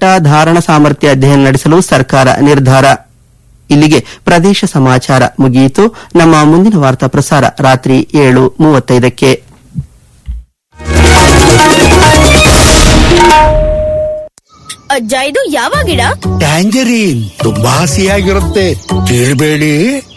ಧಾರಣ ಸಾಮರ್ಥ್ಯ ಅಧ್ಯಯನ ನಡೆಸಲು ಸರ್ಕಾರ ನಿರ್ಧಾರ ಇಲ್ಲಿಗೆ ಪ್ರದೇಶ ಸಮಾಚಾರ ಮುಗಿಯಿತು ನಮ್ಮ ಮುಂದಿನ ವಾರ್ತಾ ಪ್ರಸಾರ ರಾತ್ರಿ ಏಳು ಮೂವತ್ತೈದಕ್ಕೆ ಅಜ್ಜ ಇದು ಯಾವ ಗಿಡ ಟ್ಯಾಂಜರೀನ್ ತುಂಬಾ ಹಸಿಯಾಗಿರುತ್ತೆ ಕೇಳಬೇಡಿ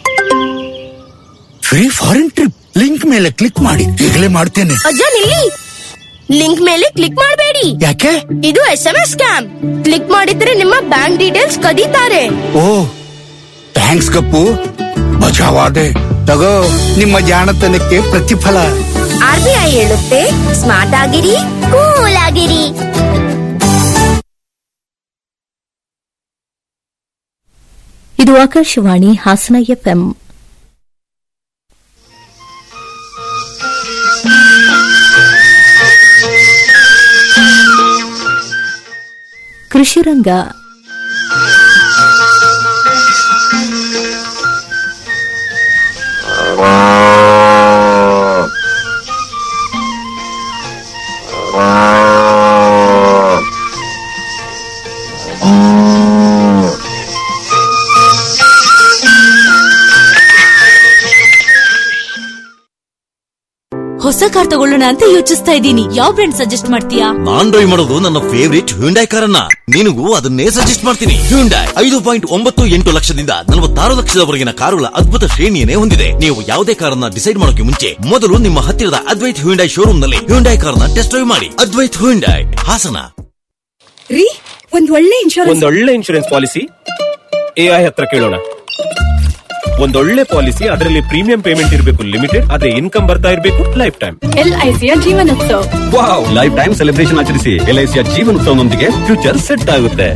ಫ್ರೀ ಫಾರಿನ್ ಟ್ರಿಪ್ ಲಿಂಕ್ ಮೇಲೆ ಕ್ಲಿಕ್ ಮಾಡಿ ಈಗಲೇ ಮಾಡ್ತೇನೆ ಅಜ್ಜ ನಿಲ್ಲಿ ಲಿಂಕ್ ಮೇಲೆ ಕ್ಲಿಕ್ ಮಾಡಬೇಡಿ ಯಾಕೆ ಇದು S M S scam click ಮಾಡಿದ್ರೆ ನಿಮ್ಮ ಬ್ಯಾಂಕ್ ಡೀಟೇಲ್ಸ್ ಕದೀತಾರೆ ಓ ಥ್ಯಾಂಕ್ಸ್ ಕಪ್ಪು ಮಜಾವಾದೆ ತಗೋ ನಿಮ್ಮ ಜಾಣತನಕ್ಕೆ ಪ್ರತಿಫಲ ಆರ್ ಬಿ ಐ ಹೇಳುತ್ತೆ ಸ್ಮಾರ್ಟ್ ಆಗಿರಿ ಕೂಲ್ ಆಗಿರಿ ಇದು ಆಕಾಶವಾಣಿ ಹಾಸನ ಎಫ್ಎಂ ಕೃಷಿ ರಂಗ ಹೊಸ ಕಾರ್ ತಗೊಳ್ಳೋಣ ಅಂತ ಯೋಚಿಸ್ತಾ ಇದ್ದೀನಿ ಯಾವ ಬ್ರ್ಯಾಂಡ್ ಸಜೆಸ್ಟ್ ಮಾಡ್ತೀಯಾ ನಾನ್ ಡ್ರೈವ್ ಮಾಡೋದು ನನ್ನ ಫೇವರಿಟ್ ಹ್ಯುಂಡೈ ಕಾರನ್ನ ನಿನಗೂ ಅದನ್ನೇ ಸಜೆಸ್ಟ್ ಮಾಡ್ತೀನಿ ಹ್ಯುಂಡೈ ಐದು ಪಾಯಿಂಟ್ ಒಂಬತ್ತು ಎಂಟು ಲಕ್ಷದಿಂದ ನಲವತ್ತಾರು ಲಕ್ಷದವರೆಗಿನ ಕಾರುಗಳ ಅದ್ಭುತ ಶ್ರೇಣಿಯನ್ನೇ ಹೊಂದಿದೆ ನೀವು ಯಾವುದೇ ಕಾರನ್ನ ಡಿಸೈಡ್ ಮಾಡೋಕೆ ಮುಂಚೆ ಮೊದಲು ನಿಮ್ಮ ಹತ್ತಿರದ ಅದ್ವೈತ್ ಹ್ಯುಂಡೈ ಶೋರೂಮ್ ನಲ್ಲಿ ಹ್ಯುಂಡೈ ಕಾರನ್ನ ಟೆಸ್ಟ್ ಡ್ರೈವ್ ಮಾಡಿ ಅದ್ವೈತ್ ಹ್ಯುಂಡೈ ಹಾಸನ ರೀ ಒಂದ್ ಒಳ್ಳೆ ಇನ್ಶೂರೆನ್ಸ್ ಒಂದೊಳ್ಳೆ ಇನ್ಶೂರೆನ್ಸ್ ಪಾಲಿಸಿ ಎಐ ಹತ್ರ ಕೇಳೋಣ ಒಂದೊಳ್ಳೆ ಪಾಲಿಸಿ ಅದರಲ್ಲಿ ಪ್ರೀಮಿಯಂ ಪೇಮೆಂಟ್ ಇರಬೇಕು ಲಿಮಿಟೆಡ್ ಅದೇ ಇನ್ಕಮ್ ಬರ್ತಾ ಇರಬೇಕು ಲೈಫ್ ಟೈಮ್ ಎಲ್ಐಸಿಯ ಜೀವನೋತ್ಸವ ವಾವ್ ಲೈಫ್ ಟೈಮ್ ಸೆಲೆಬ್ರೇಷನ್ ಆಚರಿಸಿ ಎಲ್ಐಸಿಯ ಜೀವನೋತ್ಸವನೊಂದಿಗೆ ಫ್ಯೂಚರ್ ಸೆಟ್ ಆಗುತ್ತೆ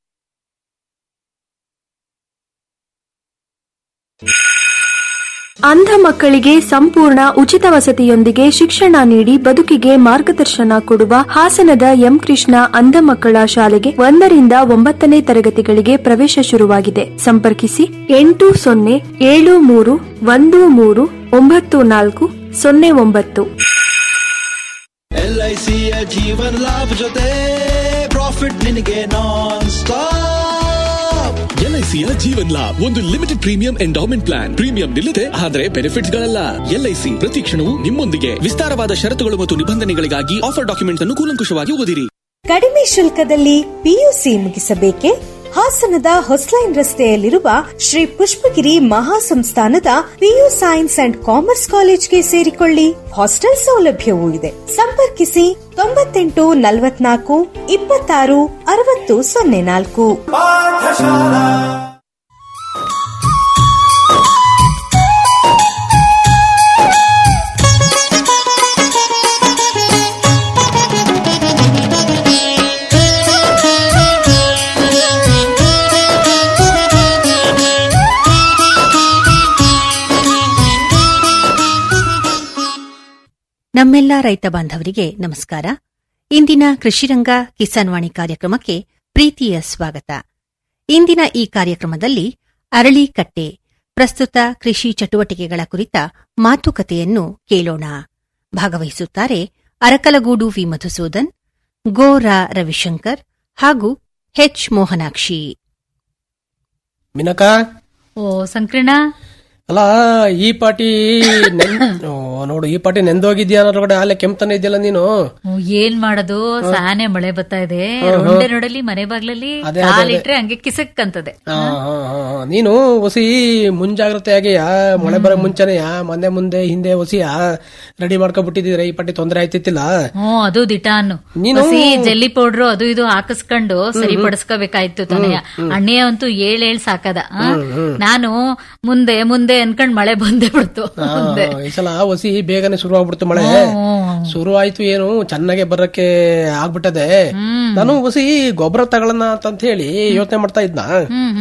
ಅಂಧ ಮಕ್ಕಳಿಗೆ ಸಂಪೂರ್ಣ ಉಚಿತ ವಸತಿಯೊಂದಿಗೆ ಶಿಕ್ಷಣ ನೀಡಿ ಬದುಕಿಗೆ ಮಾರ್ಗದರ್ಶನ ಕೊಡುವ ಹಾಸನದ ಎಂ ಕೃಷ್ಣ ಅಂಧ ಮಕ್ಕಳ ಶಾಲೆಗೆ ಒಂದರಿಂದ ಒಂಬತ್ತನೇ ತರಗತಿಗಳಿಗೆ ಪ್ರವೇಶ ಶುರುವಾಗಿದೆ ಸಂಪರ್ಕಿಸಿ ಎಂಟು ಸೊನ್ನೆ ಏಳು ಮೂರು ಒಂದು ಮೂರು ಒಂಬತ್ತು ನಾಲ್ಕು ಸೊನ್ನೆ ಒಂಬತ್ತು ಎಲ್ಐಸಿಯ ಜೀವನ್ ಲಾಭ ಜೊತೆ ಪ್ರಾಫಿಟ್ ನಿನಗೆ ನಾನ್ ಸ್ಟಾಪ್ ಎಲ್ಐಸಿಯ ಜೀವನ್ ಲಾಭ್ ಒಂದು limited premium endowment plan premium ನಿಲ್ಲದೆ ಆದರೆ ಬೆನಿಫಿಟ್ಸ್ ಗಳಲ್ಲ ಎಲ್ಐಸಿ ಪ್ರತಿ ಕ್ಷಣವೂ ನಿಮ್ಮೊಂದಿಗೆ ವಿಸ್ತಾರವಾದ ಷರತ್ತುಗಳು ಮತ್ತು ನಿಬಂಧನೆಗಳಿಗಾಗಿ ಆಫರ್ ಡಾಕ್ಯುಮೆಂಟ್ಸ್ ಅನ್ನು ಕೂಲಂಕುಷವಾಗಿ ಓದಿರಿ ಕಡಿಮೆ ಶುಲ್ಕದಲ್ಲಿ ಪಿಯುಸಿ ಮುಗಿಸಬೇಕೆ ಹಾಸನದ ಹೊಸ್ಲೈನ್ ರಸ್ತೆಯಲ್ಲಿರುವ ಶ್ರೀ ಪುಷ್ಪಗಿರಿ ಮಹಾಸಂಸ್ಥಾನದ ಪಿಯು ಸೈನ್ಸ್ ಅಂಡ್ ಕಾಮರ್ಸ್ ಕಾಲೇಜ್ಗೆ ಸೇರಿಕೊಳ್ಳಿ ಹಾಸ್ಟೆಲ್ ಸೌಲಭ್ಯವೂ ಇದೆ ಸಂಪರ್ಕಿಸಿ ತೊಂಬತ್ತೆಂಟು ನಲವತ್ನಾಲ್ಕು ಇಪ್ಪತ್ತಾರು ಅರವತ್ತು ಸೊನ್ನೆ ನಾಲ್ಕು ನಮ್ಮೆಲ್ಲ ರೈತ ಬಾಂಧವರಿಗೆ ನಮಸ್ಕಾರ ಇಂದಿನ ಕೃಷಿರಂಗ ಕಿಸಾನ್ ವಾಣಿ ಕಾರ್ಯಕ್ರಮಕ್ಕೆ ಪ್ರೀತಿಯ ಸ್ವಾಗತ ಇಂದಿನ ಈ ಕಾರ್ಯಕ್ರಮದಲ್ಲಿ ಅರಳಿಕಟ್ಟೆ ಪ್ರಸ್ತುತ ಕೃಷಿ ಚಟುವಟಿಕೆಗಳ ಕುರಿತ ಮಾತುಕತೆಯನ್ನು ಕೇಳೋಣ ಭಾಗವಹಿಸುತ್ತಾರೆ ಅರಕಲಗೂಡು ವಿ ಮಧುಸೂದನ್ ಗೋರಾ ರವಿಶಂಕರ್ ಹಾಗೂ ಹೆಚ್ ಮೋಹನಾಕ್ಷಿ ಮಿನಕ ಓ ಸಂಕ್ರಣ ಅಲ್ಲ ಈ ಪಾಟಿ ನೆನ್ ಓ, ನೋಡು ಈ ಪಾಟಿ ನೆಂದೋಗಿದ್ಯಾ ಅನ್ನೋದ್ರೊಳಗಡೆ ಆಲೆ ಕೆಂಪ್ತಾನೆ ಇದೆಯಲ್ಲ ನೀನು ಓ, ಏನ್ ಮಾಡೋದು ಸಾನೆ ಮಳೆ ಬರ್ತಾ ಇದೆ ಹ್ಮ್, ಹ್ಮ್. ronಡೆ ನೋಡಲಿ ಮನೆ ಬಾಗ್ಲಲ್ಲಿ ಅದೇ, ಅದೇ, ಕಾಲಿಟ್ರೆ ಹಂಗೆ ಕಿಸಕ್ ಅಂತದೆ ಆ, ಆ, ಆ, ಆ. ನೀನು ಹೊಸಿ ಮುಂಜಾಗ್ರತೆಯಾಗಿಯಾ ಮಳೆ ಬರೋ ಮುಂಚೆನೆಯಾ ಮನೆ ಮುಂದೆ ಹಿಂದೆ ಹೊಸಿಯ ರೆಡಿ ಮಾಡ್ಕೊಬಿಟ್ಟಿದ್ರೆ ಈ ಪಾಟಿ ತೊಂದರೆ ಆಯ್ತಿತ್ತಿಲ್ಲ ಹ್ಮ್ ಅದು ದಿಟ ಅನ್ನು ನೀನು- ಹಸಿ ಜೆಲ್ಲಿ ಪೌಡ್ರು ಅದು ಇದು ಹಾಕಿಸ್ಕೊಂಡು ಸರಿಪಡಿಸ್ಕೋಬೇಕಾಯ್ತು ತನಯ ಹ್ಮ್. ಅಣ್ಣೆ ಅಂತೂ ಏಳ್ ಏಳ್ ಸಾಕದ ಆ? ಹ್ಮ್, ಹ್ಮ್. ನಾನು ಮುಂದೆ ಮುಂದೆ ಅನ್ಕೊಂಡ್ ಮಳೆ ಬಂದೇ ಬಿಡ್ತು ಆ, ಮುಂದೆ ಈ ಸಲ ಹೊಸಿ ಬೇಗನೆ ಶುರು ಆಗ್ಬಿಡ್ತು ಮಳೆ ಶುರು ಆಯ್ತು ಏನು ಚೆನ್ನಾಗೆ ಬರಕ್ಕೆ ಆಗ್ಬಿಟ್ಟದೆ ನಾನು ಹೊಸಿ ಗೊಬ್ಬರ ತಗೊಳ್ಳೋಣ ಅಂತ ಹೇಳಿ ಯೋಚನೆ ಮಾಡ್ತಾ ಇದ್ನ ಹ್ಮ್ ಹ್ಮ್ ಹ್ಮ್,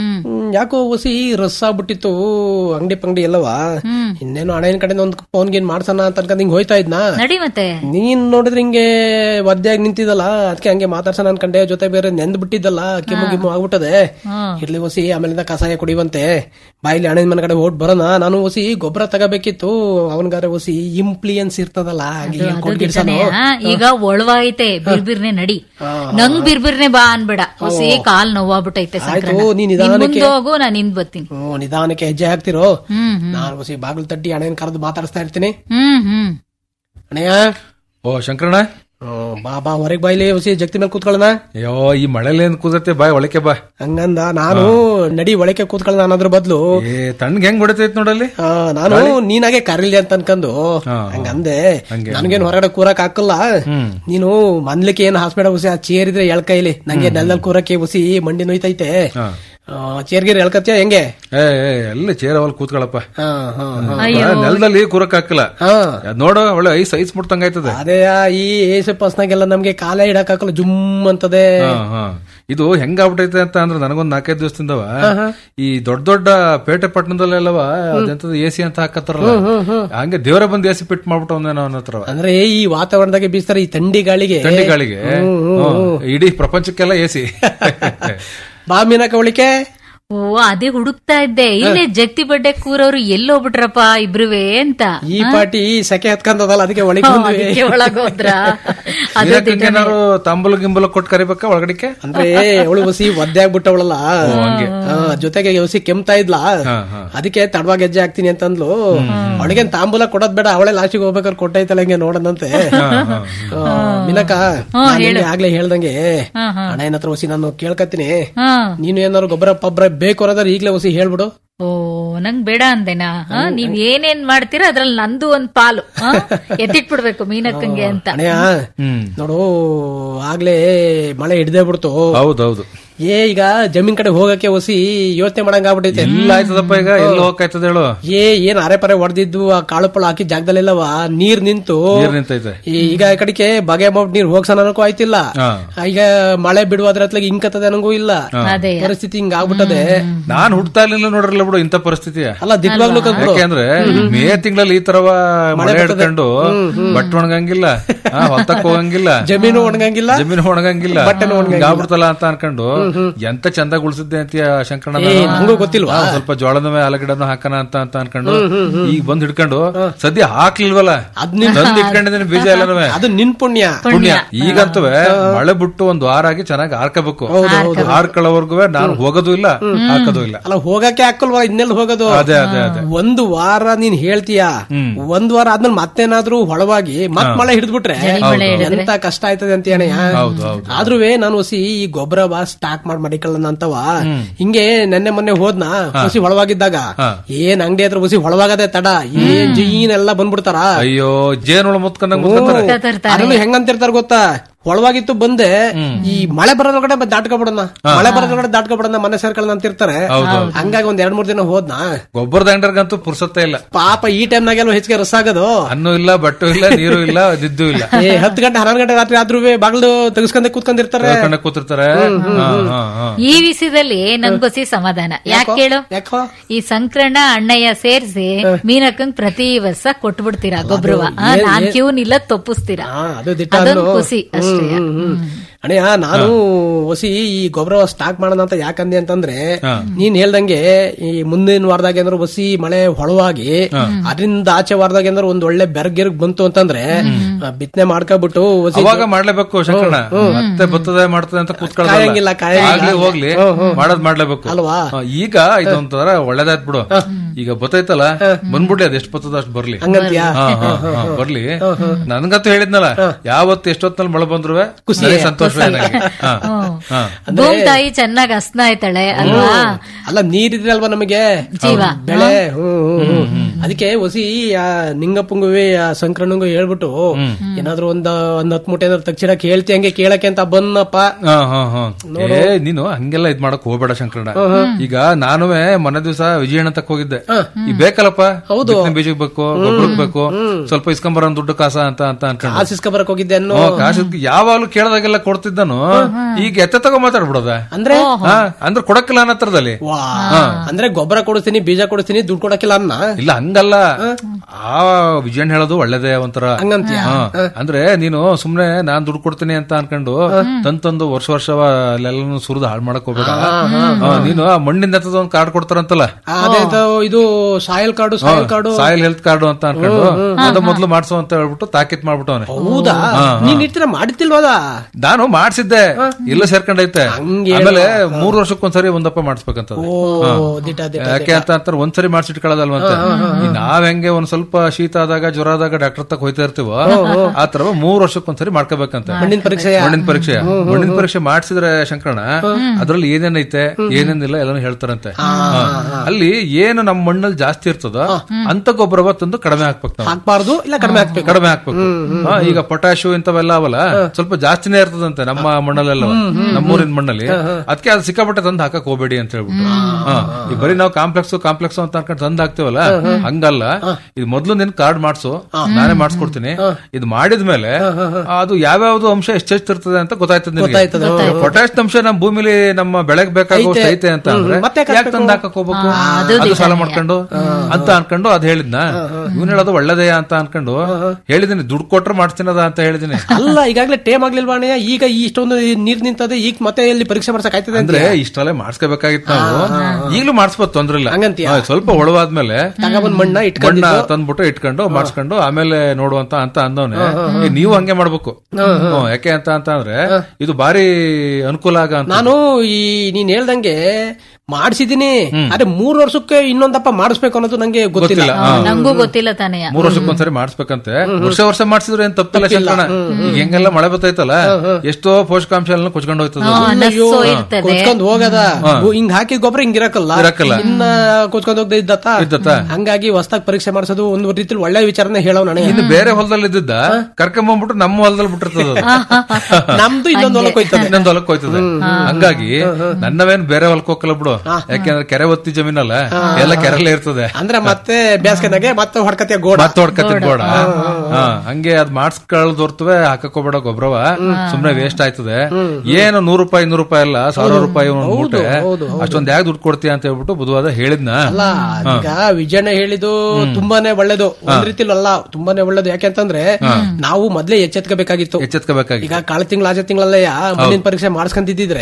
ಯಾಕೋ ಹೊಸಿ ರಸ್ ಆಗ್ಬಿಟ್ಟಿತ್ತು ಅಂಗಡಿ ಪಂಗಡಿ ಎಲ್ಲವಾ ಇನ್ನೇನು ಹಣೆಯ ಕಡೆಯಿಂದ ಒಂದ್ ಫೋನ್ ಗೇನ್ ಮಾಡ್ಸಣ ಅಂತ ಅನ್ಕೊಂಡ್ ಹಿಂಗ್ ಹೋಯ್ತಾ ಇದ್ನಾ ನಡಿ ಮತ್ತೆ ನೀನ್ ನೋಡಿದ್ರೆ ಹಿಂಗೆ ಒದ್ದೆಯಾಗಿ ನಿಂತಿದ್ದಲ್ಲ ಅದಕ್ಕೆ ಹಂಗೆ ಮಾತಾಡ್ಸೋಣ ಅನ್ಕಂಡೆ ಜೊತೆ ಬೇರೆ ನೆಂದ್ ಬಿಟ್ಟಿದ್ದಲ್ಲ ಕೆಮ್ಮು ಗಿಮ್ಮು ಆಗ್ಬಿಟ್ಟದೆ ಇರ್ಲಿ ಹೊಸಿ ಆಮೇಲಿಂದ ಕಷಾಯ ಕುಡಿಯುವಂತೆ ಬಾಯಿಲಿ ಹಣದ ಮನೆ ಕಡೆ ಓಟ್ ಬರೋಣ ನಾನು ಹೊಸಿ ಗೊಬ್ಬರ ತಗೋಬೇಕಿತ್ತು ಅವನ್ಗಾರೆ ಹೊಸಿ ಇಂಪ್ಲಿಯನ್ಸ್ ಇರ್ತದಲ್ಲ ಹಂಗೆ ಹೇಳ್ಕೊಂಡ್ ಗಿಡ್ಸೋನು. ಆ, ಈಗ ಒಳವಾಯ್ತೆ ಬಿರ್ಬಿರ್ನೆ ನಡಿ ನಂಗ್ ಬಿರ್ಬಿರ್ನೆ ಬಾ ಅನ್ಬೇಡ ಹೊಸಿ ಕಾಲ್ ನೋವಾಗ್ಬಿಟ್ಟೈತೆ ಆಯ್ತು, ಸಂಕ್ರಣ್ಣ. ನೀನ್ ನೀನ್ ನಿಧಾನಕ್ಕೆ- ಮುಂದೆ ಹೋಗು ನಾನು ಹಿಂದ್ ಬರ್ತೀನಿ ಹ್ಮ್, ನಿಧಾನಕ್ಕೆ ಹೆಜ್ಜೆ ಹಾಕ್ತಿರೋ ಹ್ಮ್ ಹ್ಮ್ ನಾನು ಹೊಸಿ ಬಾಗಿಲು ತಟ್ಟಿ ಹಣೆನ್ ಕರೆದು ಮಾತಾಡಿಸ್ತಾ ಇರ್ತೀನಿ ಹ್ಮ್ ಹ್ಮ್ ಅಣ್ಣಯ್ಯ ಓ ಶಂಕರಣ್ಣ ಹ್ಮ್, ಬಾ ಬಾ ಹೊರಗೆ ಬಾಯ್ಲಿ ಹೊಸಿ ಜಗತಿ ಮೇಲೆ ಕೂತ್ಕೊಳ್ಳೋಣ ಅಯ್ಯೋ ಈ ಮಳೆಲಿ ಏನ್ ಕೂದತ್ತೆ ಬಾಯ್ ಒಳಕ್ಕೆ ಬಾ ಹಂಗಂದ ನಾನು ನಡಿ ಒಳಕ್ಕೆ ಕೂತ್ಕೊಳ್ಳೋಣ ಅನ್ನೋದ್ರ ಬದ್ಲು ಏ ತಣ್ಣಗೆ ಹೆಂಗ್ ಹೊಡಿತೈತ್ ನೋಡಲ್ಲಿ ಆ, ನಾನು ನೀನಾಗೆ ಕರೀಲಿ ಅಂತ ಅನ್ಕೊಂಡು ಹಂಗಂದೆ ಹಂಗೆ. ನನ್ಗೇನ್ ಹೊರಗಡೆ ಕೂರಕ್ ಹಾಕಲ್ಲ ನೀನು ಮನ್ಲಿಕ್ಕೆ ಏನ್ ಹಾಸ್ಬೇಡ ಹುಸಿ ಆ ಚೇರ್ ಇದ್ರೆ ಎಳ್ಕೈಲಿ ನಂಗೆ ನೆಲದಲ್ಲಿ ಕೂರಕ್ಕೆ ಹುಸಿ ಮಂಡಿ ನೋಯ್ತೈತೆ ಚೇರ್ ಗೀರ್ ಎಳ್ಕತ್ಯ ಹೆಂಗೆ ಏ ಏ, ಎಲ್ಲ ಚೇರ್ ಅವಲ್ ಕೂತ್ಕೊಳಪ್ಪ ಹಾ, ಹಾ, ಹಾ. ನೆಲದಲ್ಲಿ ಕೂರಕ್ ಹಾಕಲ್ಲ ಅದ್ ನೋಡು ಒಳ್ಳೆ ಐಸ್ ಐಸ್ ಮುಟ್ತಂಗ ಆಯ್ತದೆ ಅದೇ ಈ ಏಸು ಪಸ್ನಾಗೆಲ್ಲ ನಮ್ಗೆ ಕಾಲ ಇಡಕ್ ಹಾಕಲ್ಲ ಜುಮ್ ಅಂತದೆ ಹಾ, ಹಾ. ಇದು ಹೆಂಗ್ ಆಗ್ಬಿಟ್ಟೈತೆ ಅಂತ ಅಂದ್ರೆ ನನಗೊಂದ್ ನಾಲ್ಕೈದು ದಿವಸದಿಂದವ ಈ ದೊಡ್ಡ ದೊಡ್ಡ ಪೇಟೆ ಪಟ್ಟಣದಲ್ಲೆಲ್ಲವ ಅದೆಂತದ ಎ ಸಿ ಅಂತ ಹಾಕತ್ತಾರಲ್ಲ ಹಂಗೆ ದೇವರ ಬಂದ್ ಎ ಸಿ ಫಿಟ್ ಮಾಡ್ಬಿಟ್ಟವನೇನೋ ಅವನ ಹತ್ರ ಅಂದ್ರೆ ಈ ವಾತಾವರಣದಾಗೆ ಬೀಸ್ತಾರೆ ಈ ಥಂಡಿ ಗಾಳಿಗೆ ಥಂಡಿ ಗಾಳಿಗೆ ಹ್ಮ್, ಹ್ಮ್, ಹ್ಮ್. ಇಡೀ ಪ್ರಪಂಚಕ್ಕೆಲ್ಲ ಎ ಸಿ ಬಾ ಮೀನಕ ಉಳಿಕೆ ಓ ಅದೇ ಹುಡುಕ್ತಾ ಇದ್ದೆ ಇಲ್ಲೇ ಜಗ್ತಿ ಬಡ್ಡೆ ಕೂರೋರು ಎಲ್ಲಿ ಹೋಗ್ಬಿಟ್ರಪ್ಪ ಇಬ್ರುವೆ ಅಂತ ಈ ಪಾಟಿ ಸೆಕೆ ಹತ್ಕೊಂಡದಲ್ಲ ಅದಕ್ಕೆ ಒಳಗೆ ಹ್ಮ್, ಬಂದ್ವಿ ಅದಕ್ಕೆ ಒಳಗೋದ್ರ ಅದು ಏನಾರು ತಾಂಬೂಲ ಗಿಂಬಲ ಕೊಟ್ಟು ಕರಿಬೇಕಾ ಒಳಗಡಿಕೆ ಅಂದ್ರೆ ಅವಳು ಹೊಸಿ ಒದ್ದೆ ಆಗ್ಬಿಟ್ಟವಳಲ್ಲ ಆ, ಜೊತೆಗೆ ಹೊಸಿ ಕೆಮ್ತಾ ಇದ್ಲಾ ಅದಕ್ಕೆ ತಡವಾಗಿ ಹೆಜ್ಜೆ ಹಾಕ್ತೀನಿ ಅಂತಂದ್ಲು ಅವಳಿಗೆ ತಾಂಬೂಲ ಕೊಡೋದ್ ಬೇಡ ಅವಳೆ ಲಾಸ್ಟಿಗೆ ಹೋಗ್ಬೇಕಾದ್ರೆ ಕೊಟ್ಟೈತಲ್ಲ ಹಿಂಗೆ ನೋಡದಂತೆ ಆ, ಮಿನಕ ನಾನ್ ನಿನ್ನೆ ಆಗ್ಲೇ ಹೇಳ್ದಂಗೆ ಹಣ ಏನತ್ರ ಹೊಸಿ ನಾನು ಕೇಳ್ಕತ್ತೀನಿ ಹಾ ನೀನು ಏನಾರು ಗೊಬ್ಬರ ಪಬ್ಬರ ಬೇಕು ಅನ್ನೋದಾದ್ರೆ ಈಗ್ಲೇ ಹೊಸಿ ಹೇಳ್ಬಿಡು ಓ ನಂಗ್ ಬೇಡ ಅಂದೇನಾ ಹಾ, ನೀವ್ ಏನೇನ್ ಮಾಡ್ತೀರಾ ಅದ್ರಲ್ಲಿ ನಂದು ಒಂದ್ ಪಾಲು ಹಾ? ಎತ್ತಿಟ್ಬಿಡ್ಬೇಕು ಮೀನಕ್ಕಂಗೆ ಅಂತ ಅಣಯ್ಯ ನೋಡು ಆಗ್ಲೇ ಮಳೆ ಹಿಡ್ದೇ ಬಿಡ್ತು ಹೌದೌದು ಏ ಈಗ ಜಮೀನ್ ಕಡೆ ಹೋಗಕ್ಕೆ ಹೊಸಿ ಯೋಚನೆ ಮಾಡಂಗ ಆಗ್ಬಿಟ್ಟೈತೆ ಎಲ್ಲ ಆಯ್ತದಪ್ಪ ಈಗ ಎಲ್ಲಿ ಹೋಗಾಯ್ತದ ಹೇಳು ಏ ಏನ್ ಅರೆ ಪರೆ ಹೊಡೆದಿದ್ದು ಆ ಕಾಳು ಪಳು ಹಾಕಿ ಜಾಗದಲ್ಲೆಲ್ಲವ ನೀರ್ ನಿಂತು ನೀರ್ ನಿಂತೈತೆ ಈ- ಈಗ ಈ ಕಡೆಗೆ ಬಗೆ ಮಾಡ್ಬಿಟ್ಟು ನೀರ್ ಹೋಗ್ಸನ ಅನ್ನೋಕ್ಕೂ ಆಯ್ತಿಲ್ಲ ಹಾ. ಈಗ ಮಳೆ ಬಿಡುವ ಅದ್ರ ಹತ್ಲಾಗ ಹಿಂಕತ್ತದೆ ಅನ್ನಂಗೂ ಇಲ್ಲ ಅದೇ ಪರಿಸ್ಥಿತಿ ಹಿಂಗ ಆಗ್ಬಿಟ್ಟದೆ ನಾನ್ ಹುಡ್ತಾ ಇರ್ಲಿಲ್ಲ ನೋಡ್ರಲ್ಲ ಬಿಡು ಇಂಥ ಪರಿಸ್ಥಿತಿ ಅಲ್ಲ ದಿಗ್ವಾಗ್ಲು ಕಗ್ಬಿಡು. ಯಾಕೆಂದ್ರೆ ಮೇ ತಿಂಗಳಲ್ಲಿ ಈ ತರವ ಮಳೆ ಹಿಡ್ಕೊಂಡು ಬಟ್ಟೆ ಒಣಗಂಗಿಲ್ಲ ಆ, ಹೊಲ್ತಕ್ ಹೋಗಂಗಿಲ್ಲ ಜಮೀನು ಒಣಗಂಗಿಲ್ಲ ಜಮೀನು ಒಣಗಂಗಿಲ್ಲ ಬಟ್ಟೆನೂ ಒಣಗಂಗಿಲ್ಲ. ಹಿಂಗ್ ಆಗ್ಬಿಡ್ತಲ್ಲ ಅಂತ ಅನ್ಕೊಂಡು ಎಂತ ಚಂದ ಉಳಿಸಿದ್ದೆ ಅಂತೀಯ ಶಂಕರಣ್ಣ ಏ, ನಂಗೂ ಗೊತ್ತಿಲ್ವಾ? ಆ, ಸ್ವಲ್ಪ ಜೋಳದ ಮೇಲೆ ಆಲೂಗಡ್ಡೆನೂ ಹಾಕಣ ಅಂತ ಅಂತ ಅನ್ಕೊಂಡು ಈಗ ಬಂದ್ ಹಿಡ್ಕೊಂಡು ಸದ್ಯ ಹಾಕ್ಲಿಲ್ವಲ್ಲ ತಂದ್ ಇಟ್ಕೊಂಡಿದ್ದೀನಿ ಬೀಜ ಎಲ್ಲನೂ ಅದು ನಿನ್ ಪುಣ್ಯ ಪುಣ್ಯ ಈಗಂತವೇ ಮಳೆ ಬಿಟ್ಟು ಒಂದ್ ವಾರ ಆಗಿ ಚೆನ್ನಾಗಿ ಹಾರ್ಕೋಬೇಕು ಹಾರ್ಕೊಳ್ಳೋವರ್ಗು ನಾನು ಹೋಗೋದು ಇಲ್ಲ ಹಾಕೋದು ಇಲ್ಲ ಅಲ್ಲ ಹೋಗಕ್ಕೆ ಹಾಕಲ್ವಾ ಇನ್ನೆಲ್ಲ ಹೋಗೋದು ಅದೇ ಅದೇ ಅದೇ ಒಂದು ವಾರ ನೀನ್ ಹೇಳ್ತೀಯ ಒಂದ್ ವಾರ ಆದ್ಮೇಲೆ ಮತ್ತೇನಾದ್ರೂ ಹೊಳವಾಗಿ ಮತ್ ಮಳೆ ಹಿಡಿದ್ಬಿಟ್ರೆ ಎಂತ ಕಷ್ಟ ಆಯ್ತದೆ ಅಂತ ಅಣ್ಣಯ್ಯ ಹೌದು ಹೌದು ಆದ್ರೂ ನಾನು ಹೊಸಿ ಈ ಗೊಬ್ಬರ ಬಾ ಸ್ಟಾಕ್ ಮಾಡಿ ಮಡಿಕೊಳ್ಳೋಣ ಅಂತವ ಹಿಂಗೆ ನೆನ್ನೆ ಮೊನ್ನೆ ಹೋದ್ನ ಹೊಸಿ ಹೊಳವಾಗಿದ್ದಾಗ ಏನ್ ಅಂಗಡಿ ಹತ್ರ ಹೊಸಿ ಹೊಳವಾಗದೆ ತಡ ಏನ್ ಜೀನ್ ಎಲ್ಲ ಬಂದ್ಬಿಡ್ತಾರ ಅಯ್ಯೋ ಜೇನುಳ ಮುತ್ಕೊಂಡಂಗ್ ಮುತ್ಕೊಂತಾರೆ ಅದರಲ್ಲೂ ಹೆಂಗಂತಿರ್ತಾರ ಗೊತ್ತಾ ಹೊಳವಾಗಿತ್ತು ಬಂದೆ ಈ ಮಳೆ ಬರೋದ್ರೊಳಗಡೆ ಬಂದ್ ದಾಟ್ಕೊಬಿಡೋಣ ಮಳೆ ಬರೋದ್ರೊಳಗಡೆ ದಾಟ್ಕೊಬಿಡೋಣ ಮನೆ ಸೇರ್ಕೊಳ್ಳೋಣ ಅಂತ ಇರ್ತಾರೆ ಹಂಗಾಗಿ ಒಂದ್ ಎರಡ್ ಮೂರ್ ದಿನ ಹೋದ್ನಾ ಗೊಬ್ಬರ ದಂಡರ್ಗಂತೂ ಪುರ್ಸತ್ತೇ ಇಲ್ಲ ಪಾಪ ಈ ಟೈಮ್ನಾಗೆಲ್ಲ ಹೆಚ್ಚಿಗೆ ರಸ ಆಗೋದು ಅನ್ನೂ ಇಲ್ಲ ಬಟ್ಟು ಇಲ್ಲ ನೀರು ಇಲ್ಲ ದಿದ್ದು ಇಲ್ಲ ಏ ಹತ್ತು ಗಂಟೆ ಹನ್ನೊಂದು ಗಂಟೆ ರಾತ್ರಿ ಆದ್ರೂ ಬಾಗಿಲು ತೆಗಿಸ್ಕೊಂಡೆ ಕೂತ್ಕೊಂಡಿರ್ತಾರೆ ಕಣ್ಣ ಕೂತಿರ್ತಾರೆ ಹಾ, ಹಾ, ಹಾ. ಈ ವಿಷಯದಲ್ಲಿ ನನ್ಗೊಸಿ ಸಮಾಧಾನ ಯಾಕೆ ಕೇಳು ಯಾಕೋ ಈ ಸಂಕ್ರಣ ಅಣ್ಣಯ್ಯ ಸೇರ್ಸಿ ಮೀನಕ್ಕಂಗ್ ಪ್ರತಿ ವರ್ಷ ಕೊಟ್ಬಿಡ್ತೀರಾ ಗೊಬ್ಬರವ ಏನ್- ನಾನ್ ಏನ್- ಕ್ಯೂನ್ ಇಲ್ಲ ತಪ್ಪಿಸ್ತೀರಾ ಹಾ, ಅದು ದಿಟ್ಟ ಅದೊಂದು ಅನ್ನು. ಖುಷಿ ಹ್ಮ್, ಅಷ್ಟೇ ಹ್ಮ್, ಹ್ಮ್. ಅಣ್ಣಯ್ಯ ನಾನು ಹೊಸಿ ಈ ಗೊಬ್ಬರ ಸ್ಟಾಕ್ ಮಾಡೋಣ ಅಂತ ಯಾಕಂದೆ ಅಂತಂದ್ರೆ ನೀನ್ ಹೇಳ್ದಂಗೆ ಈ ಮುಂದಿನ ವಾರದಾಗ ಏನಾದ್ರು ಹೊಸಿ ಮಳೆ ಹೊಳವಾಗಿ ಅದರಿಂದ ಆಚೆ ವಾರದಾಗ ಏನಾದ್ರು ಒಂದ್ ಒಳ್ಳೆ ಬೆರ್ಗಿರ್ಗ್ ಬಂತು ಅಂತಂದ್ರೆ ಆ, ಬಿತ್ತನೆ ಮಾಡ್ಕೊಬಿಟ್ಟು ಹೊಸಿ ಅವಾಗ ಮಾಡ್ಲೇಬೇಕು ಶಂಕರಣ ಮತ್ತೆ ಬರ್ತದೆ ಮಾಡ್ತದೆ ಅಂತ ಕಾಯಂಗಿಲ್ಲ, ಕಾಯಂಗಿಲ್ಲ. ಆಗ್ಲಿ ಹೋಗ್ಲಿ ಮಾಡೋದ್ ಮಾಡ್ಲೇಬೇಕು ಅಲ್ವಾ? ಹಾ, ಈಗ ಇದೊಂಥರ ಒಳ್ಳೇದಾಯ್ತು ಬಿಡು ಈಗ ಬತ್ತೈತಲ್ಲ ಬಂದ್ಬಿಡ್ಲಿ ಅದ್ ಎಷ್ಟು ಬರ್ತದ ಅಷ್ಟು ಬರ್ಲಿ ಹಂಗಂತ್ಯಾ? ಹಾ, ಹಾ, ಹಾ, ಬರ್ಲಿ ನನ್ಗಂತೂ ಹೇಳಿದ್ನಲ್ಲ ಯಾವತ್ತು ಎಷ್ಟೊತ್ತಲ್ಲಿ ಮಳೆ ಬಂದ್ರು ಖುಷಿ, ಸಂತೋಷ ನನಗೆ. ಹಾ, ಹಾ. ಭೂಮ್ ತಾಯಿ ಚೆನ್ನಾಗ್ ಹಸ್ನ ಆಯ್ತಾಳೆ ಅಲ್ವಾ ಅಲ್ಲ ನೀರಿದ್ರೆ ಅಲ್ವಾ ನಮಗೆ ಜೀವ. ಬೆಳೆ ಹ್ಮ್, ಹ್ಮ್, ಹ್ಮ್. ಅದಕ್ಕೆ ಹೊಸಿ ಆ ನಿಂಗಪ್ಪಂಗುವೆ ಆ ಸಂಕ್ರಣ್ಣಂಗು ಹೇಳ್ಬಿಟ್ಟು ಏನಾದ್ರು ಒಂದ್ ಒಂದ್ ಹತ್ ಮುಟ್ಟೆ ಏನಾದ್ರು ತಕ್ಷಣಕ್ಕೆ ಹೇಳ್ತಿ ಹಂಗೆ ಕೇಳಕ್ಕೆ ಅಂತ ಬಂದಪ್ಪ ಹಾ, ಹಾ, ಹಾ. ಏ ನೀನು ಹಂಗೆಲ್ಲ ಇದ್ ಮಾಡಕ್ ಹೋಗ್ಬೇಡ ಶಂಕರಣ್ಣ ಈಗ ನಾನುವೆ ಮೊನ್ನೆ ದಿವಸ ವಿಜಯಣ್ಣ ತಕ್ಕ ಹೋಗಿದ್ದೆ ಈ ಬೇಕಲ್ಲಪ್ಪ ಹೌದು ಬೀಜಕ್ ಬೇಕು ಗೊಬ್ಬರಕ್ ಬೇಕು ಸ್ವಲ್ಪ ಇಸ್ಕೊಂಬರ ದುಡ್ಡು ಕಾಸ ಅಂತ ಅಂತ ಅನ್ಕೊಂಡು ಆಸಿಸ್ಕ ಬರಕ್ ಹೋಗಿದ್ದೆ ಅನ್ನೋ ಹ್ಮ್, ಕಾಸು ಇಸ್ಕ- ಯಾವಾಗ್ಲೂ ಕೇಳದಾಗೆಲ್ಲ ಕೊಡ್ತಿದ್ದನು ಈಗ ಎತ್ತ ತಗೋ ಮಾತಾಡ್ಬಿಡೋದ ಅಂದ್ರೆ ಹಾ, ಅಂದ್ರೆ ಕೊಡಕ್ಕಿಲ್ಲ ಅನ್ನೋ ಹತ್ರದಲ್ಲಿ ವಾ ಅಂದ್ರೆ ಗೊಬ್ಬರ ಕೊಡಿಸ್ತೀನಿ ಬೀಜ ಕೊಡಿಸ್ತೀನಿ ದುಡ್ಡು ಕೊಡಕ್ಕಿಲ್ಲ ಅನ್ನ ಇಲ್ಲ ಹಂಗಲ್ಲ ಆ ವಿಜಯಣ್ಣ ಹೇಳೋದು ಒಳ್ಳೇದೇ ಒಂಥರ ಹಂಗಂತೀಯ? ಹಾ. ಅಂದ್ರೆ ನೀನು ಸುಮ್ನೆ ನಾನ್ ದುಡ್ಡು ಕೊಡ್ತೀನಿ ಅಂತ ಅನ್ಕೊಂಡು ತಂದ್ ತಂದು ವರ್ಷ ವರ್ಷ ಅಲ್ಲೆಲ್ಲ ಸುರಿದು ಹಾಳು ಮಾಡಕ್ ಹೋಗ್ಬೇಡ ಹಾ, ನೀನು ಆ ಮಣ್ಣಿಂದ ಎತ್ತದ ಒಂದ್ ಕಾರ್ಡ್ ಕೊಡ್ತಾರಂತಲ್ಲ ಅದೇ ಇದು- ಇದು soil card soil card soil health card ಅಂತ ಅನ್ಕೊಂಡು ಅದು ಮೊದ್ಲು ಮಾಡ್ಸು ಅಂತ ಹೇಳ್ಬಿಟ್ಟು ತಾಕೀತ್ ಮಾಡ್ಬಿಟ್ಟವನೆ ಹೌದಾ ನೀನ್ ಇರ್ತೀರ ಮಾಡ್ತಿಲ್ವದ ನಾನು ಮಾಡ್ಸಿದ್ದೆ ಇಲ್ಲ ಸೇರ್ಕೊಂಡೈತೆ ಆಮೇಲೆ ಮೂರ್ ವರ್ಷಕ್ಕೊಂದ್ಸರಿ ಒಂದಪ್ಪ ಮಾಡಿಸ್ಬೇಕಂತ ದಿಟ ದಿಟ ಯಾಕೆ ಅಂತ ಅಂತಾರೆ ಒಂದ್ಸರಿ ಮಾಡ್ಸಿಟ್ಕೊಳ್ಳೋದಲ್ವಂತೆ ಈ ನಾವ್ ಹೆಂಗೆ ಒಂದ್ ಸ್ವಲ್ಪ ಶೀತ ಆದಾಗ ಜ್ವರ ಆದಾಗ ಡಾಕ್ಟರ್ ತಕ್ಕ ಹೋಯ್ತಾ ಇರ್ತೀವೋ ಆ ತರ ಮೂರ್ ವರ್ಷಕ್ಕೊಂದ್ಸರಿ ಮಾಡ್ಕೋಬೇಕಂತೆ ಮಣ್ಣಿನ ಪರೀಕ್ಷೆ ಮಣ್ಣಿನ ಪರೀಕ್ಷೆ ಮಣ್ಣಿನ ಪರೀಕ್ಷೆ ಮಾಡಿಸಿದ್ರೆ ಶಂಕರಣ ಅದ್ರಲ್ಲಿ ಏನೇನೈತೆ ಏನೇನಿಲ್ಲ ಎಲ್ಲಾನು ಹೇಳ್ತಾರಂತೆ ಹಾ. ಅಲ್ಲಿ ಏನು ನಮ್ಮ ಮಣ್ಣಲ್ಲಿ ಜಾಸ್ತಿ ಇರ್ತದೋ ಅಂತ ಗೊಬ್ಬರವ ತಂದು ಕಡಿಮೆ ಹಾಕ್ಬೇಕು ನಾವು ಹಾಕ್ಬಾರ್ದು ಇಲ್ಲ ಕಡಿಮೆ ಹಾಕ್ಬೇಕು ಕಡಿಮೆ ಹಾಕ್ಬೇಕು ಹಾ, ಈಗ ಪೊಟ್ಯಾಶು ಇಂಥವೆಲ್ಲ ಅವಲ್ಲ ಸ್ವಲ್ಪ ಜಾಸ್ತಿನೇ ಇರ್ತದಂತೆ ನಮ್ಮ ಮಣ್ಣಲ್ಲೆಲ್ಲ ನಮ್ಮೂರಿನ ಮಣ್ಣಲ್ಲಿ ಅದಕ್ಕೆ ಅದು ಸಿಕ್ಕಾಪಟ್ಟೆ ತಂದು ಹಾಕಕ್ ಹೋಗ್ಬೇಡಿ ಅಂತ ಹೇಳ್ಬಿಟ್ಟು ಹಾ, ಈ ಬರೀ ನಾವು ಕಾಂಪ್ಲೆಕ್ಸ್ ಕಾಂಪ್ಲೆಕ್ಸ್ ಅಂತ ಅನ್ಕೊಂಡು ತಂದು ಹಾಕ್ತಿವಲ್ಲ ಹಂಗಲ್ಲ ಇದು ಮೊದ್ಲು ನಿನ್ ಕಾರ್ಡ್ ಮಾಡ್ಸು ನಾನೇ ಮಾಡಿಸ್ಕೊಡ್ತೀನಿ ಇದು ಮಾಡಿದ್ಮೇಲೆ ಅದು ಯಾವ್ಯಾವ್ದು ಅಂಶ ಎಷ್ಟೆಷ್ಟಿರ್ತದೆ ಅಂತ ಗೊತ್ತಾಯ್ತದೆ ಗೊತ್ತಾಯ್ತದೆ. ಪೊಟ್ಯಾಶ್ ಅಂಶ ನಮ್ಮ ಭೂಮಿಲಿ ನಮ್ಮ ಬೆಳೆಗ್ ಬೇಕಾಗುವಷ್ಟು ಐತೆ. ಐತೆ ಅಂತ ಅಂದ್ರೆ ಹ್ಮ್. ಮತ್ತೆ ಯಾಕ್ ಯಾಕೆ ತಂದು ಹಾಕಕ್ ಹೋಗ್ಬೇಕು ಅದು ಅದು ಸಾಲ ನಿಜಾನೇ. ಮಾಡ್ಕೊಂಡು ಅಂತ ಅನ್ಕೊಂಡು ಅದ್ ಹೇಳಿದ್ನ ಇವನ್ ಹೇಳೋದು ಒಳ್ಳೇದೇ ಅಂತ ಅನ್ಕೊಂಡು ಹೇಳಿದೀನಿ ದುಡ್ಡು ಕೊಟ್ರೆ ಮಾಡ್ತೀನದ ಅಂತ ಹೇಳಿದೀನಿ ಅಲ್ಲ ಈಗಾಗ್ಲೇ ಟೇಮ್ ಆಗ್ಲಿಲ್ವಾ ಅಣ್ಣಯ್ಯ ಈಗ ಈ ಇಷ್ಟೊಂದು ನೀರ್ ನಿಂತದೆ ಈಗ ಮತ್ತೆ ಎಲ್ಲಿ ಪರೀಕ್ಷೆ ಮಾಡ್ಸಕ್ ಆಯ್ತದೆ ಅಂದ್ರೆ ಇಷ್ಟಲ್ಲೇ ಮಾಡಿಸ್ಕೋಬೇಕಾಗಿತ್ತು ನಾವು ಈಗಲೂ ಮಾಡಿಸ್ಬೋದು ತೊಂದ್ರೆ ಇಲ್ಲ ಹಂಗಂತೀಯ? ಹಾ, ಸ್ವಲ್ಪ ಒಳವಾದ್ಮೇಲೆ ತಗೊಬಂದ್ ಮಣ್ಣ ಮಣ್ಣ ಇಟ್ಕೊಂಡಿದ್ದು ತಂದ್ಬಿಟ್ಟು ಇಟ್ಕೊಂಡು ಮಾಡಿಸ್ಕೊಂಡು ಆಮೇಲೆ ನೋಡುವಂತ ಅಂತ ಅಂದವನೆ ಈಗ ನೀವು ಹಂಗೆ ಮಾಡ್ಬೇಕು ಹ್ಮ್, ಯಾಕೆ ಅಂತ ಅಂತ ಅಂದ್ರೆ ಇದು ಬಾರಿ ಅನುಕೂಲ ಆಗ ಅಂತ ನಾನು ಈ ನೀನ್ ಹೇಳ್ದಂಗೆ ಮಾಡ್ಸಿದೀನಿ ಅದೇ ಮೂರ್ ವರ್ಷಕ್ಕೆ ಇನ್ನೊಂದಪ್ಪ ಮಾಡಿಸ್ಬೇಕು ಅನ್ನೋದು ನಂಗೆ ಗೊತ್ತಿಲ್ಲ ಗೊತ್ತಿಲ್ಲ ಹಾ. ನಂಗೂ ಗೊತ್ತಿಲ್ಲ ತಾನೆಯ ಮೂರ್ ವರ್ಷಕ್ಕೊಂದ್ಸರಿ ಮಾಡಿಸ್ಬೇಕಂತೆ ವರ್ಷ ವರ್ಷ ಮಾಡಿಸಿದ್ರೆ ಏನ್ ತಪ್ಪಿಲ್ಲ ಶಂಕರಣ ಈಗ ಹೆಂಗೆಲ್ಲ ಮಳೆ ಬರ್ತೈತಲ್ಲ ಎಷ್ಟೋ ಪೋಷಕಾಂಶ ಎಲ್ಲ ಕೊಚ್ಕೊಂಡು ಹೋಯ್ತದ ಅಯ್ಯೋ, ಇರ್ತದೆ. ಕೊಚ್ಕೊಂಡ್ ಹೋಗದ ಹಿಂಗ್ ಹಾಕಿದ ಗೊಬ್ಬರ ಹಿಂಗ್ ಇರಕಲ್ಲ ಇರಕ್ಕಲ್ಲ. ಇನ್ನ ಕೊಚ್ಕೊಂಡ್ ಹೋಗದೆ ಇದ್ದತ್ತ ಇದ್ದತ್ತ? ಹಂಗಾಗಿ ಹೊಸ್ದಾಗ್ ಪರೀಕ್ಷೆ ಮಾಡಿಸೋದು ಒಂದು ರೀತಿಲಿ ಒಳ್ಳೆ ವಿಚಾರನೆ ಹೇಳವ್ ನನಗೆ ಇನ್ನು ಬೇರೆ ಹೊಲದಲ್ಲಿ ಇದ್ದಿದ್ದ ಕರ್ಕೊಂಬಂದ್ಬಿಟ್ಟು ನಮ್ಮ ಹೊಲದಲ್ಲಿ ಬಿಟ್ಟಿರ್ತದ ಅದು. ನಮ್ದು ಇನ್ನೊಂದು ಹೊಲಕ್ಕೆ ಹೋಯ್ತದೆ ಇನ್ನೊಂದು ಹೊಲಕ್ಕೆ ಹೋಯ್ತದೆ ಹಂಗಾಗಿ ನನ್ನವೇನ್ ಬೇರೆ ಹೊಲಕ್ಕೆ ಹೋಗಲ್ಲ ಬಿಡು ಯಾಕೆಂದ್ರೆ ಕೆರೆ ಒತ್ತಿ ಜಮೀನಲ್ಲ ಎಲ್ಲ ಕೆರೆಲ್ಲೇ ಇರ್ತದೆ ಅಂದ್ರೆ ಮತ್ತೆ ಬೇಸಿಗೆನಾಗೆ ಮತ್ತೆ ಹೊಡ್ಕತಿಯ ಗೋಡ ಮತ್ತೆ ಹೊಡ್ಕತ್ತಿದ್ ಗೋಡ ಹಾ, ಹಂಗೆ ಅದ್ ಮಾಡ್ಸ್ಕೊಳ್ದೋರ್ತವೆ ಹಾಕಕೋಬೇಡ ಗೊಬ್ಬರವ ಸುಮ್ನೆ ವೇಸ್ಟ್ ಆಯ್ತದೆ ಏನು ನೂರು ರೂಪಾಯಿ ನೂರು ರೂಪಾಯಿ ಅಲ್ಲ ಸಾವಿರ ರೂಪಾಯಿ ಒಂದ್ ಮೂಟೆ ಅಷ್ಟೊಂದ್ ಯಾಕೆ ದುಡ್ಡು ಕೊಡ್ತೀಯ ಅಂತ ಹೇಳ್ಬಿಟ್ಟು ಬುಧವಾರ ಹೇಳಿದ್ನ ಅಲ್ಲ ಈಗ ವಿಜಯಣ್ಣ ಹೇಳಿದ್ದು ತುಂಬಾನೇ ಒಳ್ಳೇದು ಒಂದ್ ರೀತಿಲಿ ಅಲ್ಲ ತುಂಬಾನೇ ಒಳ್ಳೇದು ಯಾಕೆಂತಂದ್ರೆ ನಾವು ಮೊದ್ಲೇ ಎಚ್ಚೆತ್ಕೋಬೇಕಾಗಿತ್ತು ಎಚ್ಚೆತ್ಕೋಬೇಕಾಗಿ ಈಗ ಕಾಳ ತಿಂಗಳ ಆಚೆ ತಿಂಗಳಲ್ಲೇ ಮಣ್ಣಿನ ಪರೀಕ್ಷೆ ಮಾಡಿಸ್ಕೊಂತಿದ್ರೆ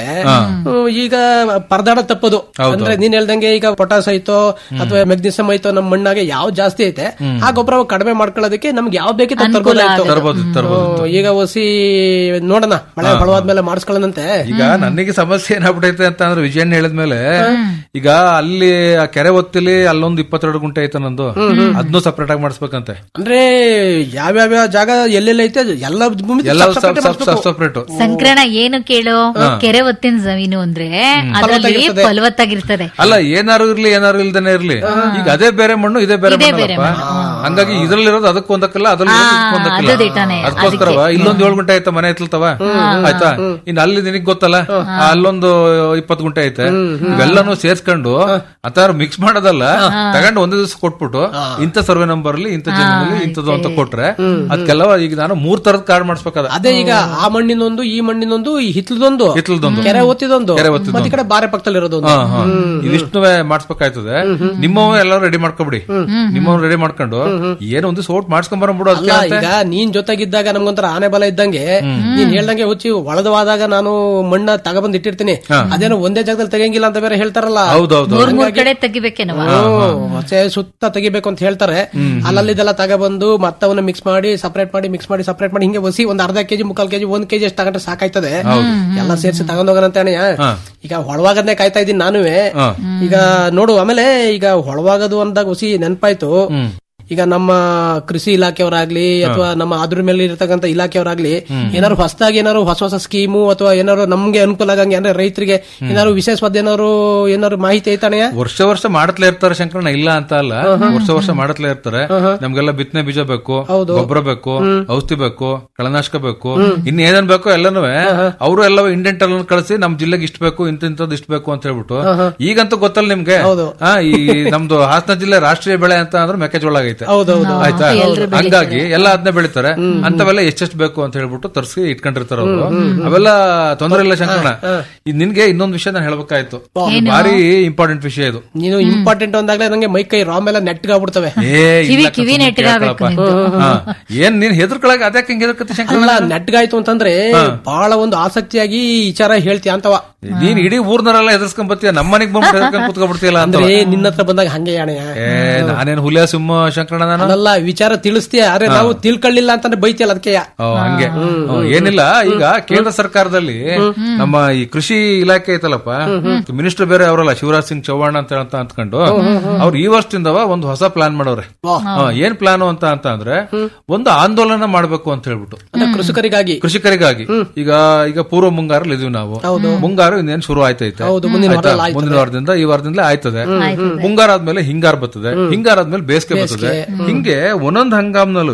ಈಗ ಪರದಾಡ ತಪ್ಪದು ಅಂದ್ರೆ ನೀನ್ ಹೇಳ್ದಂಗೆ ಈಗ ಪೊಟಾಸ್ ಐತೋ ಅಥವಾ ಮೆಗ್ನೀಸಿಯಂ ಐತೋ ನಮ್ ಮಣ್ಣಾಗೆ ಯಾವ ಜಾಸ್ತಿ ಐತೆ ಆ ಗೊಬ್ಬರ ಕಡಿಮೆ ಮಾಡ್ಕೊಳ್ಳೋದಕ್ಕೆ ನಮ್ಗೆ ಯಾವ ಬೇಕಿತ್ತು ಅದ್ ತರ್ಬೋದಾಯ್ತು. ತರ್ಬೋದು ತರ್ಬೋದು ಹ್ಮ್, ಈಗ ಹೊಸಿ ನೋಡೋಣ ಮಳೆ ಬಳವಾದ್ಮೇಲೆ ಮಾಡಿಸ್ಕೊಳ್ಳೋಣಂತೆ ಈಗ ನನಗೆ ಸಮಸ್ಯೆ ಏನಾಗ್ಬಿಟ್ಟೈತೆ ಅಂತ ಅಂದ್ರೆ ವಿಜಯನ್ ಹೇಳಿದ್ಮೇಲೆ ಈಗ ಅಲ್ಲಿ ಆ ಕೆರೆ ಒತ್ತಿಲಿ ಅಲ್ಲೊಂದು ಇಪ್ಪತ್ತೆರಡು ಗುಂಟೆ ಐತೆ ನಂದು ಅದನ್ನು ಸಪರೇಟ್ ಆಗಿ ಮಾಡಿಸ್ಬೇಕಂತೆ ಅಂದ್ರೆ ಯಾವ್ಯಾವ ಜಾಗ ಎಲ್ಲೆಲ್ಲ ಐತೆ ಅದು ಎಲ್ಲ ಭೂಮಿ ಎಲ್ಲ separate ಮಾಡ್ಸ್ಬೇಕು. ಸಪರೇಟ್ ಸಂಕ್ರಣ ಏನು ಕೇಳು ಕೆರೆ ಒತ್ತಿನ ಜಮೀನು ಅಂದ್ರೆ ಅದರಲ್ಲಿ ಫಲವತ್ತಾಗಿರ್ತದೆ ಅಲ್ಲ ಏನಾರು ಇರ್ಲಿ ಏನಾರು ಇಲ್ದೇನೆ ಇರ್ಲಿ ಈಗ ಅದೇ ಬೇರೆ ಮಣ್ಣು ಇದೇ ಬೇರೆ ಇದೇ ಬೇರೆ ಮಣ್ಣಲ್ಲಪ್ಪ ಹಂಗಾಗಿ ಇದ್ರಲ್ಲಿರೋದು ಅದಕ್ಕೆ ಒಂದಕ್ಕಲ್ಲ ಅದ್ರಲ್ಲಿ ಅದು ಒಂದಕ್ಕಲ್ಲ ದಿಟಾನೆ. ಅದಕ್ಕೋಸ್ಕರವ ಇಲ್ಲೊಂದ್ ಏಳು ಗುಂಟೆ ಐತೆ ಮನೆ ಐತಲ್ತವ ಆಯ್ತಾ ಇನ್ನು ಅಲ್ಲಿ ನಿನಗ್ ಗೊತ್ತಲ್ಲ ಆ, ಅಲ್ಲೊಂದು ಇಪ್ಪತ್ತು ಗುಂಟೆ ಐತೆ ಇವೆಲ್ಲಾನು ಸೇರ್ಸ್ಕೊಂಡು ಅತಾರ ಮಿಕ್ಸ್ ಮಾಡೋದಲ್ಲ ತಗೊಂಡು ಒಂದೇ ದಿವಸ ಕೊಟ್ಬಿಟ್ಟು ಇಂಥ ಸರ್ವೆ ನಂಬರ್ ಅಲ್ಲಿ ಇಂಥ ಜಮೀನಲ್ಲಿ ಇಂಥದ್ದು ಅಂತ ಕೊಟ್ರೆ ಅದಕ್ಕೆಲ್ಲ ಈಗ ನಾನು ಮೂರ್ ತರದ ಕಾರ್ಡ್ ಮಾಡಿಸ್ಬೇಕಾದ ಅದೇ ಈಗ ಆ ಮಣ್ಣಿನೊಂದು ಈ ಮಣ್ಣಿನೊಂದು ಈ ಹಿತ್ಲದೊಂದು ಹಿತ್ಲದೊಂದು. ಕೆರೆ ಒತ್ತಿದೊಂದು ಕೆರೆ ಒತ್ತಿದ್ದೊಂದು. ಮತ್ತೆ ಈ ಕಡೆ ಬಾರೆ ಪಕ್ಕದಲ್ಲಿ ಇರೋದೊಂದು ಹಾ, ಹಾ. ಇದಿಷ್ಟು ಮಾಡಿಸ್ಬೇಕಾಯ್ತದೆ ನಿಮ್ಮವ ಎಲ್ಲರೂ ರೆಡಿ ಮಾಡ್ಕೊಬಿಡಿ ನಿಮ್ಮವ್ ರೆಡಿ ಮಾಡ್ಕೊಂಡು ಏನೋ ಒಂದು ಸೋಟ್ ಮಾಡ್ಸ್ಕೊಂಡ್ ಬರಂಬಿಡು ಅಲ್ಲ ಅದಕ್ಕೆ ಈಗ ನೀನ್ ಜೊತೆಗಿದ್ದಾಗ ನಮ್ಗೊಂಥರ ಆನೆ ಬಲ ಇದ್ದಂಗೆ ನೀನ್ ಹೇಳ್ದಂಗೆ ಹುಚ್ಚಿ ಒಳದವಾದಾಗ ನಾನು ಮಣ್ಣ ತಗೊಬಂದ್ ಇಟ್ಟಿರ್ತೀನಿ ಅದೇನೋ ಒಂದೇ ಜಾಗದಲ್ಲಿ ತೆಗಿಯಂಗಿಲ್ಲ ಅಂತ ಬೇರೆ ಹೇಳ್ತಾರಲ್ಲ ಹೌದೌದು ಮೂರ್ ಮೂರ್ ಕಡೆ ತೆಗಿಬೇಕೇನವ ಹೊಸೆ ಸುತ್ತ ತೆಗಿಬೇಕು ಅಂತ ಹೇಳ್ತಾರೆ ಅಲ್ಲಲ್ಲಿದೆಲ್ಲ ತಗೊಬಂದು ಮತ್ತವನ್ನ ಮಿಕ್ಸ್ ಮಾಡಿ ಸಪರೇಟ್ ಮಾಡಿ ಮಿಕ್ಸ್ ಮಾಡಿ ಸಪರೇಟ್ ಮಾಡಿ ಹಿಂಗೆ ಹೊಸಿ ಒಂದ್ ಅರ್ಧ ಕೆಜಿ ಮುಕ್ಕಾಲ್ ಕೆಜಿ ಒಂದ್ ಕೆಜಿ ಅಷ್ಟು ತಗೊಂಡ್ರೆ ಸಾಕಾಯ್ತದೆ ಎಲ್ಲ ಸೇರಿಸಿ ತಗೊಂಡೋಗೋಣಂತ ಅಣ್ಣಯ್ಯ ಈಗ ಹೊಳವಾಗದ್ನೇ ಕಾಯ್ತಾ ಇದ್ದೀನಿ ನಾನುವೆ ಈಗ ನೋಡು ಆಮೇಲೆ ಈಗ ಹೊಳವಾಗದು ಅಂದಾಗ ಹೊಸಿ ನೆನಪಾಯ್ತು ಈಗ ನಮ್ಮ ಕೃಷಿ ಇಲಾಖೆಯವರಾಗ್ಲಿ ಅಥವಾ ನಮ್ಮ ಅದ್ರ ಮೇಲೆ ಇರತಕ್ಕಂತ ಇಲಾಖೆಯವರಾಗ್ಲಿ ಏನಾದ್ರು ಹೊಸದಾಗಿ ಏನಾದ್ರು ಹೊಸ ಹೊಸ ಸ್ಕೀಮು ಅಥವಾ ಏನಾದ್ರು ನಮ್ಗೆ ಅನುಕೂಲ ಆಗಂಗೆ ಅಂದ್ರೆ ರೈತರಿಗೆ ಏನಾದ್ರು ವಿಶೇಷವಾದ ಏನಾದ್ರು ಏನಾದ್ರು ಮಾಹಿತಿ ಐತಾನೆಯ ವರ್ಷ ವರ್ಷ ಮಾಡತ್ಲೇ ಇರ್ತಾರೆ ಶಂಕರಣ್ಣ ಇಲ್ಲ ಅಂತ ಅಲ್ಲ ವರ್ಷ ವರ್ಷ ಮಾಡತ್ಲೇ ಇರ್ತಾರೆ ನಮ್ಗೆಲ್ಲ ಬಿತ್ತನೆ ಬೀಜ ಬೇಕು ಗೊಬ್ಬರ ಬೇಕು ಔಷಧಿ ಬೇಕು ಕಳನಾಶಕ ಬೇಕು ಇನ್ ಏನೇನ್ ಬೇಕೋ ಎಲ್ಲನೂ ಅವರು ಎಲ್ಲ ಇಂಡೆಂಟ್ ಎಲ್ಲ ಕಳಿಸಿ ನಮ್ ಜಿಲ್ಲೆಗೆ ಇಷ್ಟ ಬೇಕು ಇಂತ ಇಂಥದ್ದು ಇಷ್ಟ ಬೇಕು ಅಂತ ಹೇಳ್ಬಿಟ್ಟು ಈಗಂತೂ ಗೊತ್ತಲ್ಲ ನಿಮ್ಗೆ ಆ, ಈ ನಮ್ದು ಹಾಸನ ಜಿಲ್ಲೆ ರಾಷ್ಟ್ರೀಯ ಬೆಳೆ ಅಂತ ಅಂದ್ರೆ ಮೆಕ್ಕೆಜೋಳ ಆಗೈತೆ ಆಯ್ತಾ ಹಂಗಾಗಿ ಎಲ್ಲ ಅದನ್ನೇ ಬೆಳಿತಾರೆ ಅಂತವೆಲ್ಲ ಎಷ್ಟೆಷ್ಟು ಬೇಕು ಅಂತ ಹೇಳ್ಬಿಟ್ಟು ತರ್ಸಿ ಇಟ್ಕೊಂಡಿರ್ತಾರ ಅವರು ಅವೆಲ್ಲ ತೊಂದರೆ ಇಲ್ಲ ಶಂಕರಣ್ಣ ಇದ್ ನಿನ್ಗೆ ಇನ್ನೊಂದು ವಿಷಯ ನಾನು ಹೇಳ್ಬೇಕಾಯ್ತು ಭಾರಿ ಇಂಪಾರ್ಟೆಂಟ್ ವಿಷಯ ಇದು ನೀನು ಇಂಪಾರ್ಟೆಂಟ್ ಅಂದಾಗ್ಲೇ ನಂಗೆ ಮೈ ಕೈ ರಾಮ್ ಎಲ್ಲ ನೆಟ್ಗಾಗ್ಬಿಡ್ತವೆ ಏ ಕಿವಿ- ಇಲ್ಲ ಕಿವಿ ಕಣಪ್ಪ, ನೆಟ್ಟಗಾಗ್ಬೇಕು ಕೇಳ್ಕೊಳಪ್ಪ. ನಿಂದು. ಹಾ. ಏನ್ ನೀನ್ ಹೆದರ್ಕೊಳಕ್ ಅದಕ್ಕೆ ಹಿಂಗ್ ಹೆದರ್ಕತಿ ಶಂಕರಣ್ಣ ಅಲ್ಲ ನೆಟ್ಗಾಯ್ತು ಅಂತಂದ್ರೆ ಬಹಳ ಒಂದು ಆಸಕ್ತಿಯಾಗಿ ಈ ವಿಚಾರ ಹೇಳ್ತೀಯ ಅಂತವ ನೀನ್ ಇಡೀ ಊರ್ನವರೆಲ್ಲ ಹೆದರ್ಸ್ಕೊಂಡ್ ಬರ್ತೀಯ ನಮ್ಮನೆಗ್ ಬಂದ್ಬಿಟ್ಟು ಹೆದರ್ಕೊಂಡ್ ಕುತ್ಕೊಬಿಡ್ತೀಯಲ್ಲ ಅಂತ ಅಂದ್ರೆ ನಿನ್ನ ಹತ್ರ ಬಂದಾಗ ಹಂಗೆ ಅಣೆಯ ಏ ನಾನೇನ್ ಹುಲಿಯ ಸಿಂಹ ಶಂಕರಣ್ಣ ನಾನು ಅದಲ್ಲ ವಿಚಾರ ತಿಳಿಸ್ತೀಯ ಆದ್ರೆ ನಾವು ತಿಳ್ಕೊಳ್ಳಿಲ್ಲ ಅಂತಂದ್ರೆ ಬೈತಿಯಲ್ಲ ಅದಕ್ಕೆ ಓ, ಹಂಗೆ ಹ್ಮ್, ಏನಿಲ್ಲ ಈಗ ಕೇಂದ್ರ ಸರ್ಕಾರದಲ್ಲಿ ನಮ್ಮ ಈ ಕೃಷಿ ಇಲಾಖೆ ಐತಲ್ಲಪ್ಪ ಮಿನಿಸ್ಟರ್ ಬೇರೆ ಅವರಲ್ಲ ಶಿವರಾಜ್ ಸಿಂಗ್ ಚೌಹಾಣ್ ಅಂತ ಅಂತ ಅಂದ್ಕೊಂಡು ಅವ್ರು ಈ ವರ್ಷದಿಂದವ ಒಂದು ಹೊಸ ಪ್ಲಾನ್ ಮಾಡವ್ರೆ ಹಾ, ಏನ್ ಪ್ಲಾನ್ ಅಂತ ಅಂತ ಅಂದ್ರೆ ಒಂದು ಆಂದೋಲನ ಮಾಡ್ಬೇಕು ಅಂತ ಹೇಳ್ಬಿಟ್ಟು ಅಂದ್ರೆ ಕೃಷಿಕರಿಗಾಗಿ ಕೃಷಿಕರಿಗಾಗಿ ಈಗ ಈಗ ಪೂರ್ವ ಮುಂಗಾರಲ್ಲಿ ಇದೀವಿ ನಾವು ಮುಂಗಾರು ಇನ್ನೇನ್ ಶುರು ಆಯ್ತೈತೆ ಹೌದು, ಮುಂದಿನ ಆಯ್ತಾ? ವಾರದಲ್ಲಿ ಆಯ್ತದೆ. ಮುಂದಿನ ವಾರದಿಂದ ಈ ವಾರದಿಂದಲೇ ಆಯ್ತದೆ ಮುಂಗಾರ ಆದ್ಮೇಲೆ ಹಿಂಗಾರ ಬರ್ತದೆ ಹಿಂಗಾರ ಆದ್ಮೇಲೆ ಬೇಸಿಗೆ ಬರ್ತದೆ ಹಿಂಗೆ ಒಂದೊಂದ್ ಹಂಗಾಮ್ನಲ್ಲೂ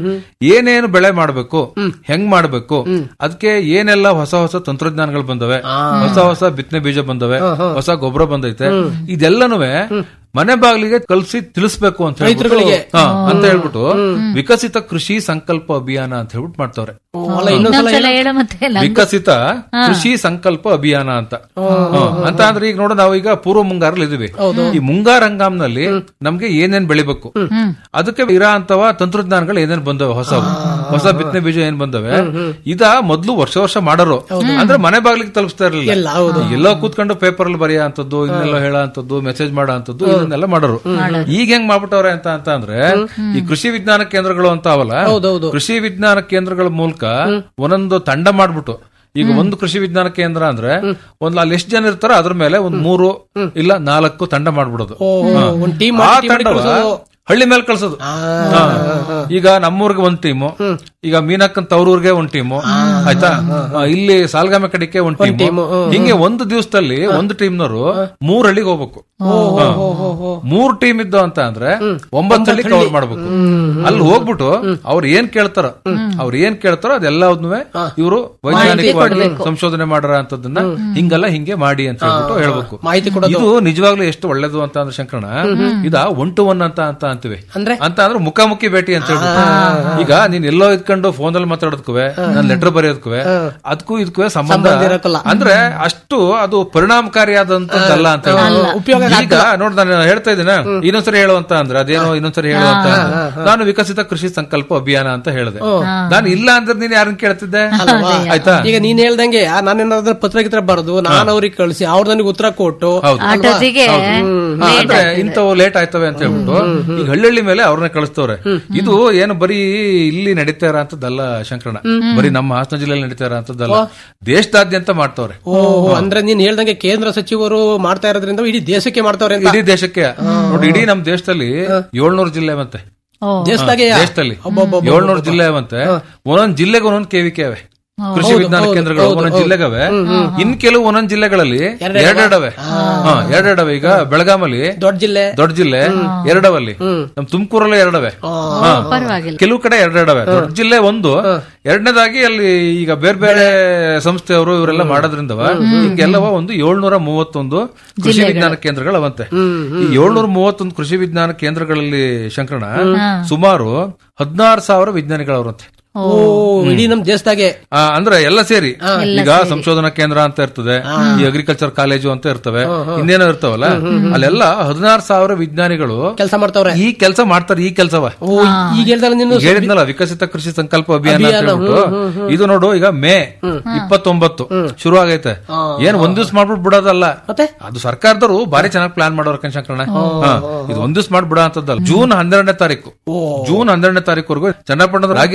ಏನೇನು ಬೆಳೆ ಮಾಡ್ಬೇಕು ಹೆಂಗ್ ಮಾಡ್ಬೇಕು ಅದಕ್ಕೆ ಏನೆಲ್ಲ ಹೊಸ ಹೊಸ ತಂತ್ರಜ್ಞಾನಗಳು ಬಂದವೆ ಹೊಸ ಹೊಸ ಬಿತ್ತನೆ ಬೀಜ ಬಂದವೆ ಹೊಸ ಗೊಬ್ಬರ ಬಂದೈತೆ ಇದೆಲ್ಲನೂ ಮನೆ ಬಾಗಿಲಿಗೆ ಕಲ್ಸಿ ತಿಳಿಸ್ಬೇಕು ಅಂತ ಹೇಳ್ಬಿಟ್ಟು- ರೈತರುಗಳಿಗೆ. ಹಾ, ಅಂತ ಹೇಳ್ಬಿಟ್ಟು ವಿಕಸಿತ ಕೃಷಿ ಸಂಕಲ್ಪ ಅಭಿಯಾನ ಅಂತ ಹೇಳ್ಬಿಟ್ಟು ಮಾಡ್ತಾವ್ರೆ ಅಲ್ಲ ಇನ್ನೊಂದ್ಸಲ ಇನ್ನೊಂದ್ಸಲ ಹೇಳು ಮತ್ತೆ ನಂಗೂ- ವಿಕಸಿತ ಕೃಷಿ ಸಂಕಲ್ಪ ಅಭಿಯಾನ ಅಂತ ಹಾ, ಅಂತ ಅಂದ್ರೆ ಈಗ ನೋಡ ನಾವು ಈಗ ಪೂರ್ವ ಮುಂಗಾರಲ್ಲಿ ಇದೀವಿ ಈ ಮುಂಗಾರ ಹಂಗಾಮ್ನಲ್ಲಿ ನಮ್ಗೆ ಏನೇನ್ ಬೆಳಿಬೇಕು ಅದಕ್ಕೆ ಇರೋ ಅಂತವ ತಂತ್ರಜ್ಞಾನಗಳು ಏನೇನ್ ಬಂದವೆ ಹೊಸವು ಹೊಸ ಬಿತ್ತನೆ ಬೀಜ ಏನ್ ಬಂದವೆ ಇದ ಮೊದ್ಲು ವರ್ಷ ವರ್ಷ ಮಾಡೋರು ಅಂದ್ರೆ ಮನೆ ಬಾಗಿಲಿಗೆ ತಲುಪಿಸ್ತಾ ಎಲ್ಲ, ಇರಲಿಲ್ಲ ಹೌದು. ಎಲ್ಲೋ ಕೂತ್ಕೊಂಡು ಪೇಪರ್ ಅಲ್ಲಿ ಬರೆಯೋ ಅಂತದ್ದು ಇನ್ನೆಲ್ಲೋ ಹೇಳೋ ಅಂತದ್ದು ಮೆಸೇಜ್ ಮಾಡೋ ಅಂತದ್ದು ಇದನ್ನೆಲ್ಲ ಮಾಡೋರು ಈಗ ಹೆಂಗ್ ಮಾಡ್ಬಿಟ್ಟವ್ರೆ ಅಂತ ಅಂತ ಅಂದ್ರೆ ಈ ಕೃಷಿ ವಿಜ್ಞಾನ ಕೇಂದ್ರಗಳು ಅಂತ ಅವಲ್ಲ ಹೌದೌದು. ಕೃಷಿ ವಿಜ್ಞಾನ ಕೇಂದ್ರಗಳ ಮೂಲಕ ಒಂದೊಂದು ತಂಡ ಮಾಡ್ಬಿಟ್ಟು ಈಗ ಒಂದು ಕೃಷಿ ವಿಜ್ಞಾನ ಕೇಂದ್ರ ಅಂದ್ರೆ ಒಂದ್ ಅಲ್ಲಿ ಎಷ್ಟು ಜನ ಇರ್ತಾರೋ ಅದ್ರ ಮೇಲೆ ಒಂದ್ ಮೂರು ಇಲ್ಲ ನಾಲ್ಕು ತಂಡ ಮಾಡ್ಬಿಡೋದು ಹಾ. ಒಂದ್ team ಆ ಮಾಡಿ team ಮಾಡಿ ತಂಡವ ಕಳ್ಸೋದು. ಹಳ್ಳಿ ಮೇಲೆ ಕಳ್ಸೋದು ಹಾ. ಈಗ ನಮ್ಮೂರ್ಗೆ ಒಂದ್ ಟೀಮು ಈಗ ಮೀನಕ್ಕನ್ ತವ್ರೂರ್ಗೆ ಒಂದ್ ಟೀಮು ಆಯ್ತಾ ಆ, ಇಲ್ಲಿ ಸಾಲ್ಗಾಮೆ ಕಡೆಗೆ ಒಂದ್ ಟೀಮು ಹಿಂಗೆ ಒಂದು ದಿವಸದಲ್ಲಿ ಒಂದು ಟೀಮ್ನವರು ಮೂರ್ ಹಳ್ಳಿಗೆ ಹೋಗ್ಬೇಕು ಹಾ. ಮೂರ್ ಟೀಮ್ ಇದ್ದು ಅಂತ ಅಂದ್ರೆ ಒಂಬತ್ತು ಹಳ್ಳಿ ಕವರ್ ಮಾಡ್ಬೇಕು ಅಲ್ಲಿ ಹೋಗ್ಬಿಟ್ಟು ಅವ್ರು ಏನ್ ಕೇಳ್ತಾರ ಅವ್ರು ಏನ್ ಕೇಳ್ತಾರೋ ಅದೆಲ್ಲದನ್ನು ಇವರು ವೈಜ್ಞಾನಿಕವಾಗಿ ಸಂಶೋಧನೆ ಮಾಡರ ಅಂತದನ್ನ ಹಿಂಗಲ್ಲ ಹಿಂಗೆ ಮಾಡಿ ಅಂತ ಹೇಳ್ಬಿಟ್ಟು ಹೇಳ್ಬೇಕು ಮಾಹಿತಿ ಕೊಡೋದು. ಇದು ನಿಜವಾಗ್ಲೂ ಎಷ್ಟು ಒಳ್ಳೇದು ಅಂತ ಅಂದ್ರೆ ಶಂಕರಣ ಇದ ಒನ್ ಟು ಒನ್ ಅಂತ ಅಂತ ಅಂತೀವಿ ಅಂದ್ರೆ? ಅಂತ ಅಂದ್ರೆ ಮುಖಾಮುಖಿ ಭೇಟಿ ಅಂತ ಹೇಳ್ಬಿಟ್ಟು ಈಗ ನೀನ್ ಎಲ್ಲೋ ಇದ್ಕೊಂಡು ಫೋನ್ ಅಲ್ಲಿ ಮಾತಾಡೋದಕ್ಕೂ ನಾನ್ ಲೆಟರ್ ಬರೆಯೋದಕ್ಕೂ ಅದಕ್ಕೂ ಇದಕ್ಕೂ ಸಂಬಂಧ ಸಂಬಂಧ ಇರಕ್ಕಲ್ಲ. ಅಂದ್ರೆ ಅಷ್ಟು ಅದು ಪರಿಣಾಮಕಾರಿಯಾದಂತದ್ದಲ್ಲ ಅಂತ ಹೇಳಿ. ಉಪಯೋಗ ಈಗ ನೋಡ್ ನಾನು ಹೇಳ್ತಾ ಇದ್ದೀನ ಇನ್ನೊಂದ್ಸರಿ ಹೇಳುವಂತ ಅಂದ್ರೆ ಅದೇನೋ ಇನ್ನೊಂದ್ಸರಿ ಹೇಳುವಂತ ನಾನು ವಿಕಸಿತ ಕೃಷಿ ಸಂಕಲ್ಪ ಅಭಿಯಾನ ಅಂತ ಹೇಳಿದೆ ನಾನು ಇಲ್ಲ ಅಂದ್ರೆ ನೀನ್ ಯಾರನ್ನ ಕೇಳ್ತಿದ್ದೆ ಆಯ್ತಾ ಈಗ ನೀನ್ ಹೇಳ್ದಂಗೆ ಆ, ನಾನೇನಾದ್ರೂ ಪತ್ರ ಗಿತ್ರ ಬರೆದು ನಾನು ಅವ್ರಿಗೆ ಕಳಿಸಿ ಅವ್ರು ನನಗೆ ಉತ್ತರ ಕೊಟ್ಟು ಹೌದು. ಆಟೋದಿಗೆ ಹಾ, ಅಂದ್ರೆ ಇಂಥವು ಲೇಟ್ ಆಯ್ತವೆ ಅಂತ ಹೇಳ್ಬಿಟ್ಟು ಈಗ ಹಳ್ಳಿ ಮೇಲೆ ಅವ್ರನ್ನ ಕಳಿಸ್ತವ್ರೆ ಇದು ಏನು ಬರೀ ಇಲ್ಲಿ ನಡೀತಾ ಇರೋ ಅಂತದ್ದಲ್ಲ ಶಂಕರಣ ಬರೀ ನಮ್ಮ ಹಾಸನ ಜಿಲ್ಲೆಯಲ್ಲಿ ನಡೀತಾ ಇರೋ ಅಂತದ್ದಲ್ಲ ದೇಶದಾದ್ಯಂತ ಮಾಡ್ತವ್ರೆ ಓ ಅಂದ್ರೆ ನೀನ್ ಹೇಳ್ದಂಗೆ ಕೇಂದ್ರ ಸಚಿವರು ಮಾಡ್ತಾ ಇರೋದ್ರಿಂದ ಇಡೀ ದೇಶಕ್ಕೆ ಮಾಡ್ತಾವ್ರೆ ಅಂತ ಇಡೀ ದೇಶಕ್ಕೆ ನೋಡಿ ಇಡೀ ನಮ್ಮ ದೇಶದಲ್ಲಿ ಏಳ್ನೂರು ಜಿಲ್ಲೆ ಮತ್ತೆ ದೇಶದಾಗೆ ದೇಶದಲ್ಲಿ ಏಳ್ನೂರು ಜಿಲ್ಲೆ ಅವಂತೆ ಒಂದೊಂದ್ ಜಿಲ್ಲೆಗೆ ಒಂದೊಂದ್ ಕೆವಿಕೆ ಅವೆ ಕೃಷಿ ಹೌದು, ವಿಜ್ಞಾನ ಹೌದು, ಕೇಂದ್ರಗಳು ಹೌದು, ಒಂದೊಂದ್ ಹೌದು. ಜಿಲ್ಲೆಗವೆ ಇನ್ ಕೆಲವು ಒಂದೊಂದ್ ಜಿಲ್ಲೆಗಳಲ್ಲಿ ಎರಡೆರಡವೆ ಹಾ ಎರಡೆರಡವೆ ಈಗ ಬೆಳಗಾಮಲ್ಲಿ ದೊಡ್ಡ ಜಿಲ್ಲೆ ದೊಡ್ಡ ಜಿಲ್ಲೆ ಎರಡವಲ್ಲಿ ನಮ್ ತುಮಕೂರಲ್ಲಿ ಎರಡವೆ ಹಾ. ಪರವಾಗಿಲ್ಲ ಕೆಲವು ಕಡೆ ಎರಡೆರಡವೆ ದೊಡ್ಡ ಜಿಲ್ಲೆ ಒಂದು ಎರಡನೇದಾಗಿ ಅಲ್ಲಿ ಈಗ ಬೇರೆ ಬೇರೆ ಸಂಸ್ಥೆಯವರು ಇವರೆಲ್ಲ ಮಾಡೋದ್ರಿಂದವ ಹಿಂಗೆಲ್ಲವ ಒಂದು ಏಳ್ನೂರ ಮೂವತ್ತೊಂದು ಕೃಷಿ ವಿಜ್ಞಾನ ಕೇಂದ್ರಗಳು ಅವಂತೆ ಈ ಏಳ್ನೂರ ಮೂವತ್ತೊಂದು ಕೃಷಿ ವಿಜ್ಞಾನ ಕೇಂದ್ರಗಳಲ್ಲಿ ಶಂಕರಣ ಸುಮಾರು ಹದಿನಾರು ಸಾವಿರ ವಿಜ್ಞಾನಿಗಳವ್ರಂತೆ ಓ ಇಡೀ ನಮ್ ದೇಶದಾಗೆ ಆ, ಅಂದ್ರೆ ಎಲ್ಲ ಸೇರಿ ಈಗ ಸಂಶೋಧನಾ ಕೇಂದ್ರ ಅಂತ ಇರ್ತದೆ ಈ ಅಗ್ರಿಕಲ್ಚರ್ ಕಾಲೇಜು ಅಂತ ಇರ್ತವೆ ಇನ್ನೇನೋ ಇರ್ತಾವಲ್ಲ ಅಲ್ಲೆಲ್ಲ ಹದಿನಾರು ಸಾವಿರ ವಿಜ್ಞಾನಿಗಳು ಕೆಲಸ ಮಾಡ್ತಾವ್ರೆ ಈ ಕೆಲಸ ಮಾಡ್ತಾರೆ ಈ ಕೆಲಸವ ಓ ಈಗ ಹೇಳ್ದಲ್ಲ ನೀನು ಈಗ ಹೇಳಿದ್ನಲ್ಲ ವಿಕಸಿತ ಕೃಷಿ ಸಂಕಲ್ಪ ಅಭಿಯಾನ ಅಂತ ಹೇಳ್ಬಿಟ್ಟು ಇದು ನೋಡು ಈಗ ಮೇ ಇಪ್ಪತ್ತೊಂಬತ್ತು ಶುರು ಆಗೈತೆ ಏನ್ ಒಂದ್ ದಿವ್ಸ ಮಾಡ್ಬಿಟ್ಟು ಬಿಡೋದಲ್ಲ ಮತ್ತೆ? ಅದು ಸರ್ಕಾರದವರು ಬಾರಿ ಚೆನ್ನಾಗಿ ಪ್ಲಾನ್ ಮಾಡೋರ್ ಕಣ್ಶಂಕರಣ ಇದು ಒಂದ್ ದಿವ್ಸ ಮಾಡ್ಬಿಡ ಅಂತದ್ದಲ್ಲ ಜೂನ್ ಹನ್ನೆರಡನೇ ತಾರೀಕು ಜೂನ್ ಹನ್ನೆರಡನೇ ತಾರೀಕುವರೆಗೂ ಚನ್ನಪಟ್ಟಣದ ರಾಗಿರಾಂಪುರಕ್ಕೆ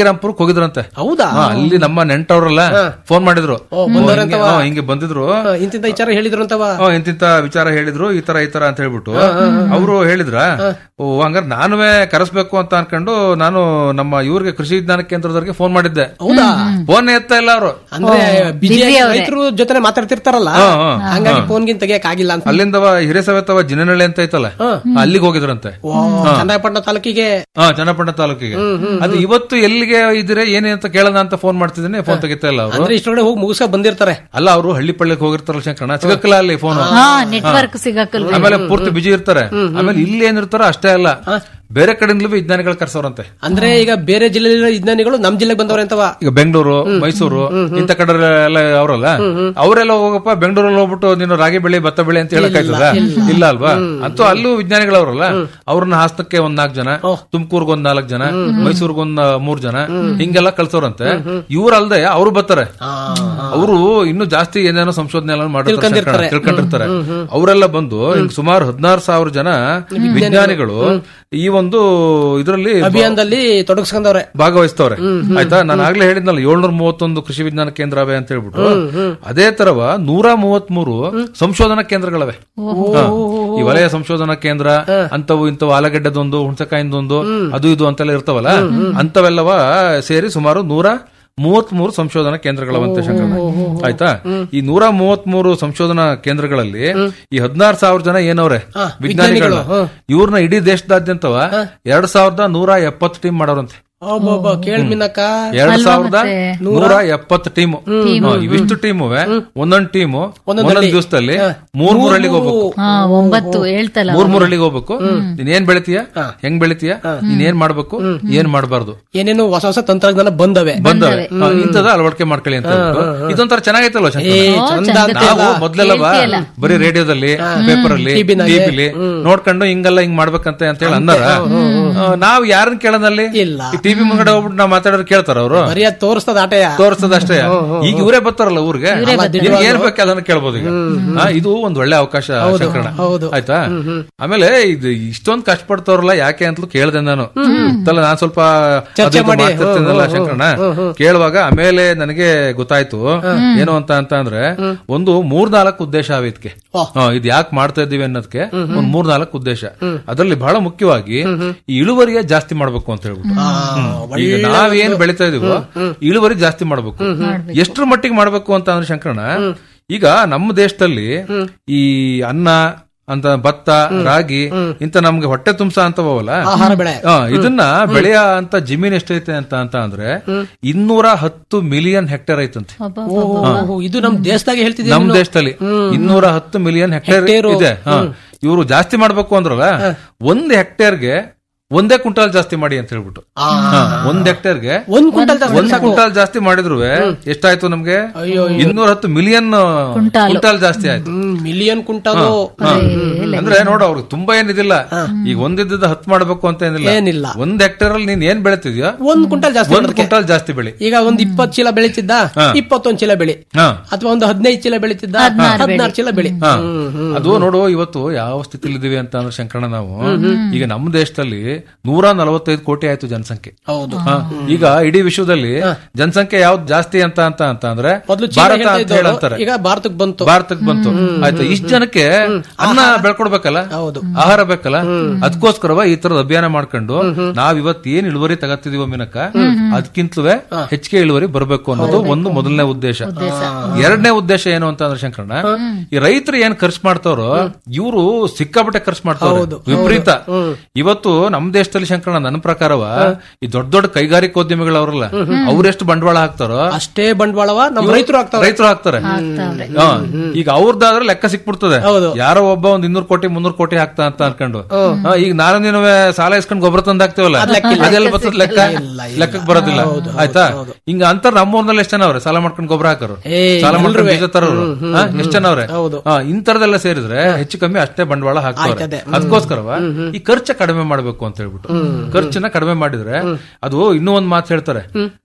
ಹೋಗಿದ್ರಂತೆ ಹೌದಾ ಹಾ, ಅಲ್ಲಿ ನಮ್ಮ ನೆಂಟವ್ರಲ್ಲ ಫೋನ್ ಮಾಡಿದ್ರು ಓ, ಬಂದವ್ರೆ ಹಿಂಗೆ- ಅಂತವಾ? ಹಾ, ಹಿಂಗೆ ಬಂದಿದ್ರು ಹ, ಇಂತಿಂತ ವಿಚಾರ ಹೇಳಿದ್ರು ಅಂತವ ಹಾ, ಇಂತಿಂತ ವಿಚಾರ ಹೇಳಿದ್ರು ಈ ತರ ಈ ತರ ಅಂತ ಹೇಳ್ಬಿಟ್ಟು ಅವರು ಹೇಳಿದ್ರ ಓ ಹಂಗಾರೆ ನಾನುವೇ ಕರೆಸ್ಬೇಕು ಅಂತ ಅನ್ಕೊಂಡು ನಾನು ನಮ್ಮ ಇವ್ರಿಗೆ ಕೃಷಿ ವಿಜ್ಞಾನ ಕೇಂದ್ರದವ್ರಿಗೆ ಫೋನ್ ಮಾಡಿದ್ದೆ ಹೌದಾ ಫೋನ್ ಎತ್ತ ಇಲ್ಲ ಅವರು ಅಂದ್ರೆ ಬಿಜಿ ರೈತರು ಜೊತೆ ಮಾತಾಡ್ತಿರ್ತಾರಲ್ಲ ಹಾ, ಹಾ. ಹಂಗಾಗಿ ಫೋನ್ ಗಿನ್ ತೆಗಿಯಕ್ ಆಗಿಲ್ಲ ಅಂತ ಅಲ್ಲಿಂದವ ಹಿರೇಸವೆತ್ತವ ಜಿನನಹಳ್ಳಿ ಅಂತ ಐತಲ್ಲ ಅಲ್ಲಿಗೆ ಹೋಗಿದ್ರಂತೆ ಹಾ. ಚಂದ್ರಾಯಪಟ್ಟಣ ತಾಲೂಕಿಗೆ ಹಾ ಚನ್ನಪಟ್ಟಣ ತಾಲೂಕಿಗೆ ಅದು ಇವತ್ತು ಎಲ್ಲಿಗೆ ಇದ್ರೆ ಏನೇ ಅಂತ ಕೇಳೋಣ ಅಂತ ಫೋನ್ ಮಾಡ್ತಿದ್ದೀನಿ ಫೋನ್ ತೆಗಿತಾ ಇಲ್ಲ ಅವರು ಅಂದ್ರೆ ಇಷ್ಟೊಳಗೆ ಹೋಗಿ ಮುಗಿಸ್ಕ ಬಂದಿರ್ತಾರೆ ಅಲ್ಲ ಅವರು ಹಳ್ಳಿ ಪಳ್ಳಿಗೆ ಹೋಗಿರ್ತಾರಲ್ಲ ಶಂಕರಣ ಸಿಗಕ್ಕಲ್ಲ ಅಲ್ಲಿ ಫೋನ್ ಹಾ ನೆಟ್ವರ್ಕ್ ಸಿಗಕ್ಕಲ್ವ ಆಮೇಲೆ ಪೂರ್ತಿ ಬಿಜಿ ಇರ್ತಾರೆ ಆಮೇಲೆ ಇಲ್ಲಿ ಏನಿರ್ತಾರೋ ಅಷ್ಟೇ ಅಲ್ಲ ಬೇರೆ ಕಡೆಯಿಂದಲೂ ವಿಜ್ಞಾನಿಗಳು ಕರ್ಸೋರಂತೆ ಅಂದ್ರೆ ಈಗ ಬೇರೆ ಜಿಲ್ಲೆಯಲ್ಲಿರೋ ವಿಜ್ಞಾನಿಗಳು ನಮ್ ಜಿಲ್ಲೆಗೆ ಬಂದವ್ರೆ ಅಂತವ ಈಗ ಬೆಂಗಳೂರು ಮೈಸೂರು ಇಂಥ ಕಡೆ ಎಲ್ಲ ಅವರಲ್ಲ ಅವರೆಲ್ಲ ಹೋಗಪ್ಪ ಬೆಂಗಳೂರಲ್ಲಿ ಹೋಗ್ಬಿಟ್ಟು ನೀನು ರಾಗಿ ಬೆಳೆ ಭತ್ತ ಬೆಳೆ ಅಂತ ಹೇಳಕ್ಕಾಯ್ತದ ಇಲ್ಲ ಅಲ್ವಾ ಅಂತೂ ಅಲ್ಲೂ ವಿಜ್ಞಾನಿಗಳವರಲ್ಲ ಅವ್ರನ್ನ ಹಾಸನಕ್ಕೆ ಒಂದ್ ನಾಲ್ಕು ಜನ ತುಮಕೂರ್ಗ್ ಒಂದ್ ನಾಲ್ಕು ಜನ ಮೈಸೂರ್ಗ್ ಒಂದ್ ಮೂರ್ ಜನ ಹಿಂಗೆಲ್ಲ ಕಳ್ಸೋರಂತೆ ಇವ್ರಲ್ದೆ ಅವ್ರು ಬರ್ತಾರೆ ಅವರು ಇನ್ನು ಜಾಸ್ತಿ ಏನೇನೋ ಸಂಶೋಧನೆ ಎಲ್ಲ ಮಾಡಿರ್ತಾರೆ ತಿಳ್ಕೊಂಡಿರ್ತಾರೆ. ಶಂಕರಣ್ಣ, ತಿಳ್ಕೊಂಡಿರ್ತಾರೆ ಅವರೆಲ್ಲ ಬಂದು ಹಿಂಗ್ ಸುಮಾರು ಹದಿನಾರು ಸಾವಿರ ಜನ ವಿಜ್ಞಾನಿಗಳು ಈ ಒಂದು ಇದರಲ್ಲಿ ಅಭಿಯಾನದಲ್ಲಿ ತೊಡಗಿಸ್ಕೊಂಡವ್ರೆ ಭಾಗವಹಿಸ್ತವ್ರೆ ಆಯ್ತಾ ನಾನು ಆಗ್ಲೇ ಹೇಳಿದ್ನಲ್ಲ ಏಳ್ನೂರ ಮೂವತ್ತೊಂದು ಕೃಷಿ ವಿಜ್ಞಾನ ಕೇಂದ್ರ ಅವೆ ಅಂತ ಹೇಳ್ಬಿಟ್ಟು ಅದೇ ತರವ ನೂರ ಮೂವತ್ತ್ ಮೂರು ಸಂಶೋಧನಾ ಕೇಂದ್ರಗಳವೆ ಹಾ. ಈ ವಲಯ ಸಂಶೋಧನಾ ಕೇಂದ್ರ ಅಂತವು ಇಂಥವು ಆಲೂಗಡ್ಡೆದೊಂದು ಹುಣಸೆಕಾಯಿಂದೊಂದು ಅದು ಇದು ಅಂತೆಲ್ಲ ಇರ್ತಾವಲ್ಲ ಅಂತವೆಲ್ಲವ ಸೇರಿ ಸುಮಾರು ನೂರ ಮೂವತ್ತ್ ಮೂರು ಸಂಶೋಧನಾ ಕೇಂದ್ರಗಳವಂತೆ ಶಂಕರಣ್ಣ ಆಯ್ತಾ ಈ ನೂರ ಮೂವತ್ತ್ ಮೂರು ಸಂಶೋಧನಾ ಕೇಂದ್ರಗಳಲ್ಲಿ ಈ ಹದಿನಾರು ಸಾವಿರ ಜನ ಏನವ್ರೆ ವಿಜ್ಞಾನಿಗಳು ಇವ್ರನ್ನ ಇಡೀ ದೇಶದಾದ್ಯಂತವ ಎರಡ್ ಸಾವಿರದ ನೂರ ಎಪ್ಪತ್ತು ಟೀಮ್ ಮಾಡೋರಂತೆ ಒಬ್ಬೊಬ್ಬ ಕೇಳ್ ಮಿನ್ನಕ್ಕ ಎರಡ್ ಸಾವಿರದ ನೂರ ಎಪ್ಪತ್ತು ಟೀಮ್ ಇವಿಷ್ಟು ಟೀಮು ಒಂದೊಂದ್ ಟೀಮು ಒಂದೊಂದ್ ದಿವಸದಲ್ಲಿ ಮೂರ್ ಮೂರ್ ಹಳ್ಳಿಗೆ ಹೋಗ್ಬೇಕು ಹಾ ಒಂಬತ್ತು ಹೇಳ್ತಲ್ಲ ಮೂರ್ ಮೂರ್ ಹಳ್ಳಿಗೆ ಹೋಗ್ಬೇಕು ನೀನ್ ಏನ್ ಬೆಳಿತೀಯ ಹೆಂಗ್ ಬೆಳಿತೀಯ ನೀನ್ ಏನ್ ಮಾಡ್ಬೇಕು ಏನ್ ಮಾಡ್ಬಾರ್ದು ಏನೇನು ಹೊಸ ಹೊಸ ತಂತ್ರಜ್ಞಾನ ಬಂದವೆ ಬಂದವೆ ಹಾ, ಇಂಥದ ಅಳವಡಿಕೆ ಮಾಡ್ಕೊಳ್ಳಿ ಅಂತ ಹೇಳ್ಬಿಟ್ಟು. ಇದೊಂಥರ ಚೆನ್ನಾಗೈತಲ್ವ ಶಂಕರ? ಏ, ಚಂದ ಅಂತ ನಾವು ಅಲ್ಲ. ಮೊದ್ಲೆಲ್ಲ ಬಾ, ಬರೀ ರೇಡಿಯೋದಲ್ಲಿ ಪೇಪರ್ ಅಲ್ಲಿ TV ನಾಗೆ. ಟಿವಿಲಿ ನೋಡ್ಕೊಂಡು ಹಿಂಗೆಲ್ಲ ಹಿಂಗ್ ಮಾಡ್ಬೇಕಂತ ಅಂತ ಹೇಳಿ ಅಂದಾರ ಆ, ನಾವ್ ಯಾರನ್ನ ಕೇಳೋದಲ್ಲಿ ಇಲ್ಲ ಟಿವಿ ಮುಂಗಡೆ ಹೋಗ್ಬಿಟ್ಟು ನಾವ್ ಮಾತಾಡೋರು ಕೇಳ್ತಾರ ಅವರು ಬರೀ ಅದ್ ತೋರಿಸ್ತದ ಆಟಯ ತೋರಿಸ್ತದ ಅಷ್ಟೇ ಈಗ ಇವರೇ ಬರ್ತಾರಲ್ಲ ಊರಿಗೆ ನಿಮ್ಗೆ ಏನ್ ಬೇಕು ಅದನ್ನ ಕೇಳ್ಬೋದು ಈಗ ಹಾ, ಇದು ಒಂದ್ ಒಳ್ಳೆ ಅವಕಾಶ ಶಂಕರಣ್ಣ ಆಯ್ತಾ ಆಮೇಲೆ ಇದು ಇಷ್ಟೊಂದ್ ಕಷ್ಟಪಡ್ತವ್ರಲ್ಲ ಯಾಕೆ ಅಂತಲೂ ಕೇಳ್ದೆ ನಾನು ಇತ್ತಲ್ಲ ನಾನ್ ಸ್ವಲ್ಪ ಚರ್ಚೆ ಅದು ಇದು ಮಾಡಿ. ಮಾಡ್ತಿರ್ತೀನಲ್ಲ ಹ್ಮ್, ಹ್ಮ್, ಶಂಕರಣ್ಣ ಹ್ಮ್, ಹ್ಮ್. ಕೇಳುವಾಗ ಆಮೇಲೆ ನನಗೆ ಗೊತ್ತಾಯ್ತು ಏನು ಅಂತ ಅಂತ ಅಂದ್ರೆ ಒಂದು ಮೂರ್ನಾಲ್ಕು ಉದ್ದೇಶ ಅವ ಇದಕ್ಕೆ ಇದು ಯಾಕೆ ಮಾಡ್ತಾ ಇದ್ದೀವಿ ಅನ್ನೋದಕ್ಕೆ ಒಂದ್ ಮೂರ್ನಾಲ್ಕು ಉದ್ದೇಶ ಅದರಲ್ಲಿ ಬಹಳ ಮುಖ್ಯವಾಗಿ ಈ ಇಳುವರಿಯ ಜಾಸ್ತಿ ಮಾಡ್ಬೇಕು ಅಂತ ಹೇಳ್ಬಿಟ್ಟು ಹ್ಮ್. ಈಗ ನಾವೇನ್ ಬೆಳಿತಾ ಇದೀವೋ ಇಳುವರಿ ಜಾಸ್ತಿ ಮಾಡ್ಬೇಕು ಎಷ್ಟ್ರ ಮಟ್ಟಿಗೆ ಮಾಡ್ಬೇಕು ಅಂತ ಅಂದ್ರೆ ಶಂಕರಣ್ಣ ಈಗ ನಮ್ಮ ದೇಶದಲ್ಲಿ ಈ ಅನ್ನ ಅಂತ ಭತ್ತ ರಾಗಿ ಇಂತ ನಮ್ಗೆ ಹೊಟ್ಟೆ ತುಂಬ್ಸ ಅಂತವಲ್ಲ ಆಹಾರ ಬೆಳೆ. ಆ, ಇದನ್ನ ಬೆಳೆಯ ಅಂತ ಜಮೀನ್ ಎಷ್ಟೈತೆ ಅಂತ ಅಂತ ಅಂದ್ರೆ ಇನ್ನೂರ ಹತ್ತು ಮಿಲಿಯನ್ ಹೆಕ್ಟೇರ್ ಐತಂತೆ ಓಹೋ, ಇದು ನಮ್ ದೇಶದಾಗೆ ಹೇಳ್ತಿದ್ದೀವಿ ನಮ್ ನೀನು. ದೇಶದಲ್ಲಿ ಇನ್ನೂರ ಹತ್ತು ಮಿಲಿಯನ್ ಹೆಕ್ಟೇರ್ ಹೆಕ್ಟೇರು. ಇದೆ ಇವರು ಜಾಸ್ತಿ ಮಾಡ್ಬೇಕು ಅಂದ್ರಲ್ಲ ಒಂದ್ ಹೆಕ್ಟೇರ್ಗೆ ಒಂದೇ ಕ್ವಿಂಟಾಲ್ ಜಾಸ್ತಿ ಮಾಡಿ ಅಂತ ಹೇಳ್ಬಿಟ್ಟು ಹಾ, ಒಂದ್ ಹೆಕ್ಟೇರ್ಗೆ ಒಂದ್ ಕ್ವಿಂಟಲ್ ಜಾಸ್ತಿ ಒಂದ್ ಸಾಕು. ಕ್ವಿಂಟಾಲ್ ಜಾಸ್ತಿ ಮಾಡಿದ್ರು ಎಷ್ಟಾಯ್ತು ನಮ್ಗೆ ಇನ್ನೂರ ಹತ್ತು ಮಿಲಿಯನ್ ಕ್ವಿಂಟಾಲ್ ಜಾಸ್ತಿ ಆಯ್ತು ಮಿಲಿಯನ್ ಕುಂಟಾಲು ಹಾ. ಅಂದ್ರೆ ನೋಡು ಅವ್ರಿಗೆ ತುಂಬಾ ಏನಿದಿಲ್ಲ ಈಗ ಒಂದಿದ್ದ ಹತ್ತು ಮಾಡ್ಬೇಕು ಅಂತ ಏನಿಲ್ಲ ಏನಿಲ್ಲ. ಒಂದ್ ಹೆಕ್ಟೇರ್ ಅಲ್ಲಿ ನೀನ್ ಏನ್ ಬೆಳಿತಿದ್ಯಾ ಒಂದ್ ಕ್ವಿಂಟಲ್ ಜಾಸ್ತಿ ಒಂದ್ ಮಾಡೋದಕ್ಕೆ. ಕ್ವಿಂಟಾಲ್ ಜಾಸ್ತಿ ಬೆಳಿ ಈಗ ಒಂದ್ ಇಪ್ಪತ್ ಚೀಲ ಬೆಳಿತಿದ್ದ ಹಾ. ಇಪ್ಪತ್ತೊಂದ್ ಚೀಲ ಬೆಳಿ ಹಾ. ಅಥವಾ ಒಂದು ಹದಿನೈದು ಚೀಲ ಬೆಳಿತಿದ್ದ ಹದಿನಾರು ಚೀಲ ಬೆಳಿ ಹಾ. ಅದು ನೋಡು ಇವತ್ತು ಯಾವ ಸ್ಥಿತಿಲಿ ಇದೀವಿ ಅಂತ ಅಂದ್ರೆ ಶಂಕರಣ್ಣ ನಾವು ಈಗ ನಮ್ಮ ದೇಶದಲ್ಲಿ ನೂರ ನಲವತ್ತೈದು ಕೋಟಿ ಆಯ್ತು ಜನಸಂಖ್ಯೆ ಹೌದು ಹಾ. ಈಗ ಇಡೀ ವಿಶ್ವದಲ್ಲಿ ಜನಸಂಖ್ಯೆ ಯಾವ್ದು ಜಾಸ್ತಿ ಅಂತ ಅಂತ ಅಂತ ಅಂದ್ರೆ ಮೊದ್ಲು ಚೀನಾ ಭಾರತ ಹೇಳ್ತಾ ಅಂತ ಇದ್ದವ್ರು, ಹೇಳಿ ಅಂತಾರೆ ಈಗ ಭಾರತಕ್ಕೆ ಬಂತು ಭಾರತಕ್ಕೆ ಬಂತು ಆಯ್ತಾ ಇಷ್ಟ ಜನಕ್ಕೆ ಅನ್ನ ಬೆಳ್ಕೊಡ್ಬೇಕಲ್ಲ ಹೌದು ಆಹಾರ ಬೇಕಲ್ಲ ಅದಕ್ಕೋಸ್ಕರವ ಈ ತರದ ಅಭಿಯಾನ ಮಾಡ್ಕೊಂಡು ನಾವ್ ಇವತ್ ಏನ್ ಇಳುವರಿ ತಗತ್ತಿದೀವ ಮಿನಕ ಅದಕ್ಕಿಂತಲೂ ಹೆಚ್ಚಿಗೆ ಇಳುವರಿ ಬರಬೇಕು ಅನ್ನೋದು ಒಂದು ಮೊದಲನೇ ಉದ್ದೇಶ ಎರಡನೇ ಉದ್ದೇಶ ಏನು ಅಂತ ಅಂದ್ರೆ ಶಂಕರಣ್ಣ ಈ ರೈತರು ಏನ್ ಖರ್ಚು ಮಾಡ್ತಾರೋ ಇವರು ಸಿಕ್ಕಾಪಟ್ಟೆ ಖರ್ಚು ಮಾಡ್ತಾವ್ರೆ ವಿಪರೀತ ಇವತ್ತು ನಮ್ ದೇಶದಲ್ಲಿ ಶಂಕರಣ್ಣ ನನ್ನ ಪ್ರಕಾರವ ಈ ದೊಡ್ಡ ದೊಡ್ಡ ಕೈಗಾರಿಕೋದ್ಯಮಿಗಳವರಲ್ಲ ಅವ್ರೆಷ್ಟು ಬಂಡವಾಳ ಹಾಕ್ತಾರೋ ಅಷ್ಟೇ ಬಂಡವಾಳವ ನಮ್ ರೈತರು ಆಗ್ತಾವ ರೈತರು ಹಾಕ್ತಾರೆ ಹಾ. ಈಗ ಅವ್ರದ್ದಾದ್ರೆ ಲೆಕ್ಕ ಸಿಕ್ಬಿಡ್ತದೆ ಯಾರೋ ಒಬ್ಬ ಒಂದ್ ಇನ್ನೂರು ಕೋಟಿ ಮುನ್ನೂರು ಕೋಟಿ ಹಾಕ್ತಾ ಅಂತ ಅನ್ಕೊಂಡು ಹಾ, ಈಗ ನಾನು ನೀನು ಸಾಲ ಇಸ್ಕೊಂಡು ಗೊಬ್ಬರ ತಂದು ಹಾಕ್ತೇವಲ್ಲ ಅದೆಲ್ಲ ಬರ್ತದ ಲೆಕ್ಕ ಲೆಕ್ಕಕ್ಕೆ ಬರೋದಿಲ್ಲ ಆಯ್ತಾ ಹಿಂಗ ಅಂತಾರ ನಮ್ಮೂರ್ನಲ್ಲಿ ಎಷ್ಟ್ ಜನ ಅವ್ರೆ ಸಾಲ ಮಾಡ್ಕೊಂಡು ಗೊಬ್ಬರ ಹಾಕರು ಏ, ಸಾಲ ಮಾಡ್ಕೊಂಡು ಎಲ್ರುವೆ. ಬೀಜ ತರೋರು ಹಾ, ಎಷ್ಟ್ ಜನ ಅವ್ರೆ ಹಾ, ಇಂಥರದೆಲ್ಲ ಸೇರಿದ್ರೆ ಹೆಚ್ಚು ಕಮ್ಮಿ ಅಷ್ಟೇ ಬಂಡವಾಳ ಹಾಕ್ತಾರೆ ಆಯ್ತದೆ. ಅದಕ್ಕೋಸ್ಕರವ ಈ ಖರ್ಚು ಕಡಿಮೆ ಮಾಡ್ಬೇಕು ಅಂತ ಹೇಳ್ಬಿಟ್ಟು ಖರ್ಚನ್ನ ಕಡಿಮೆ ಮಾಡಿದ್ರೆ ಅದು ಇನ್ನೂ ಒಂದ್ ಮಾತು ಹೇಳ್ತಾರೆ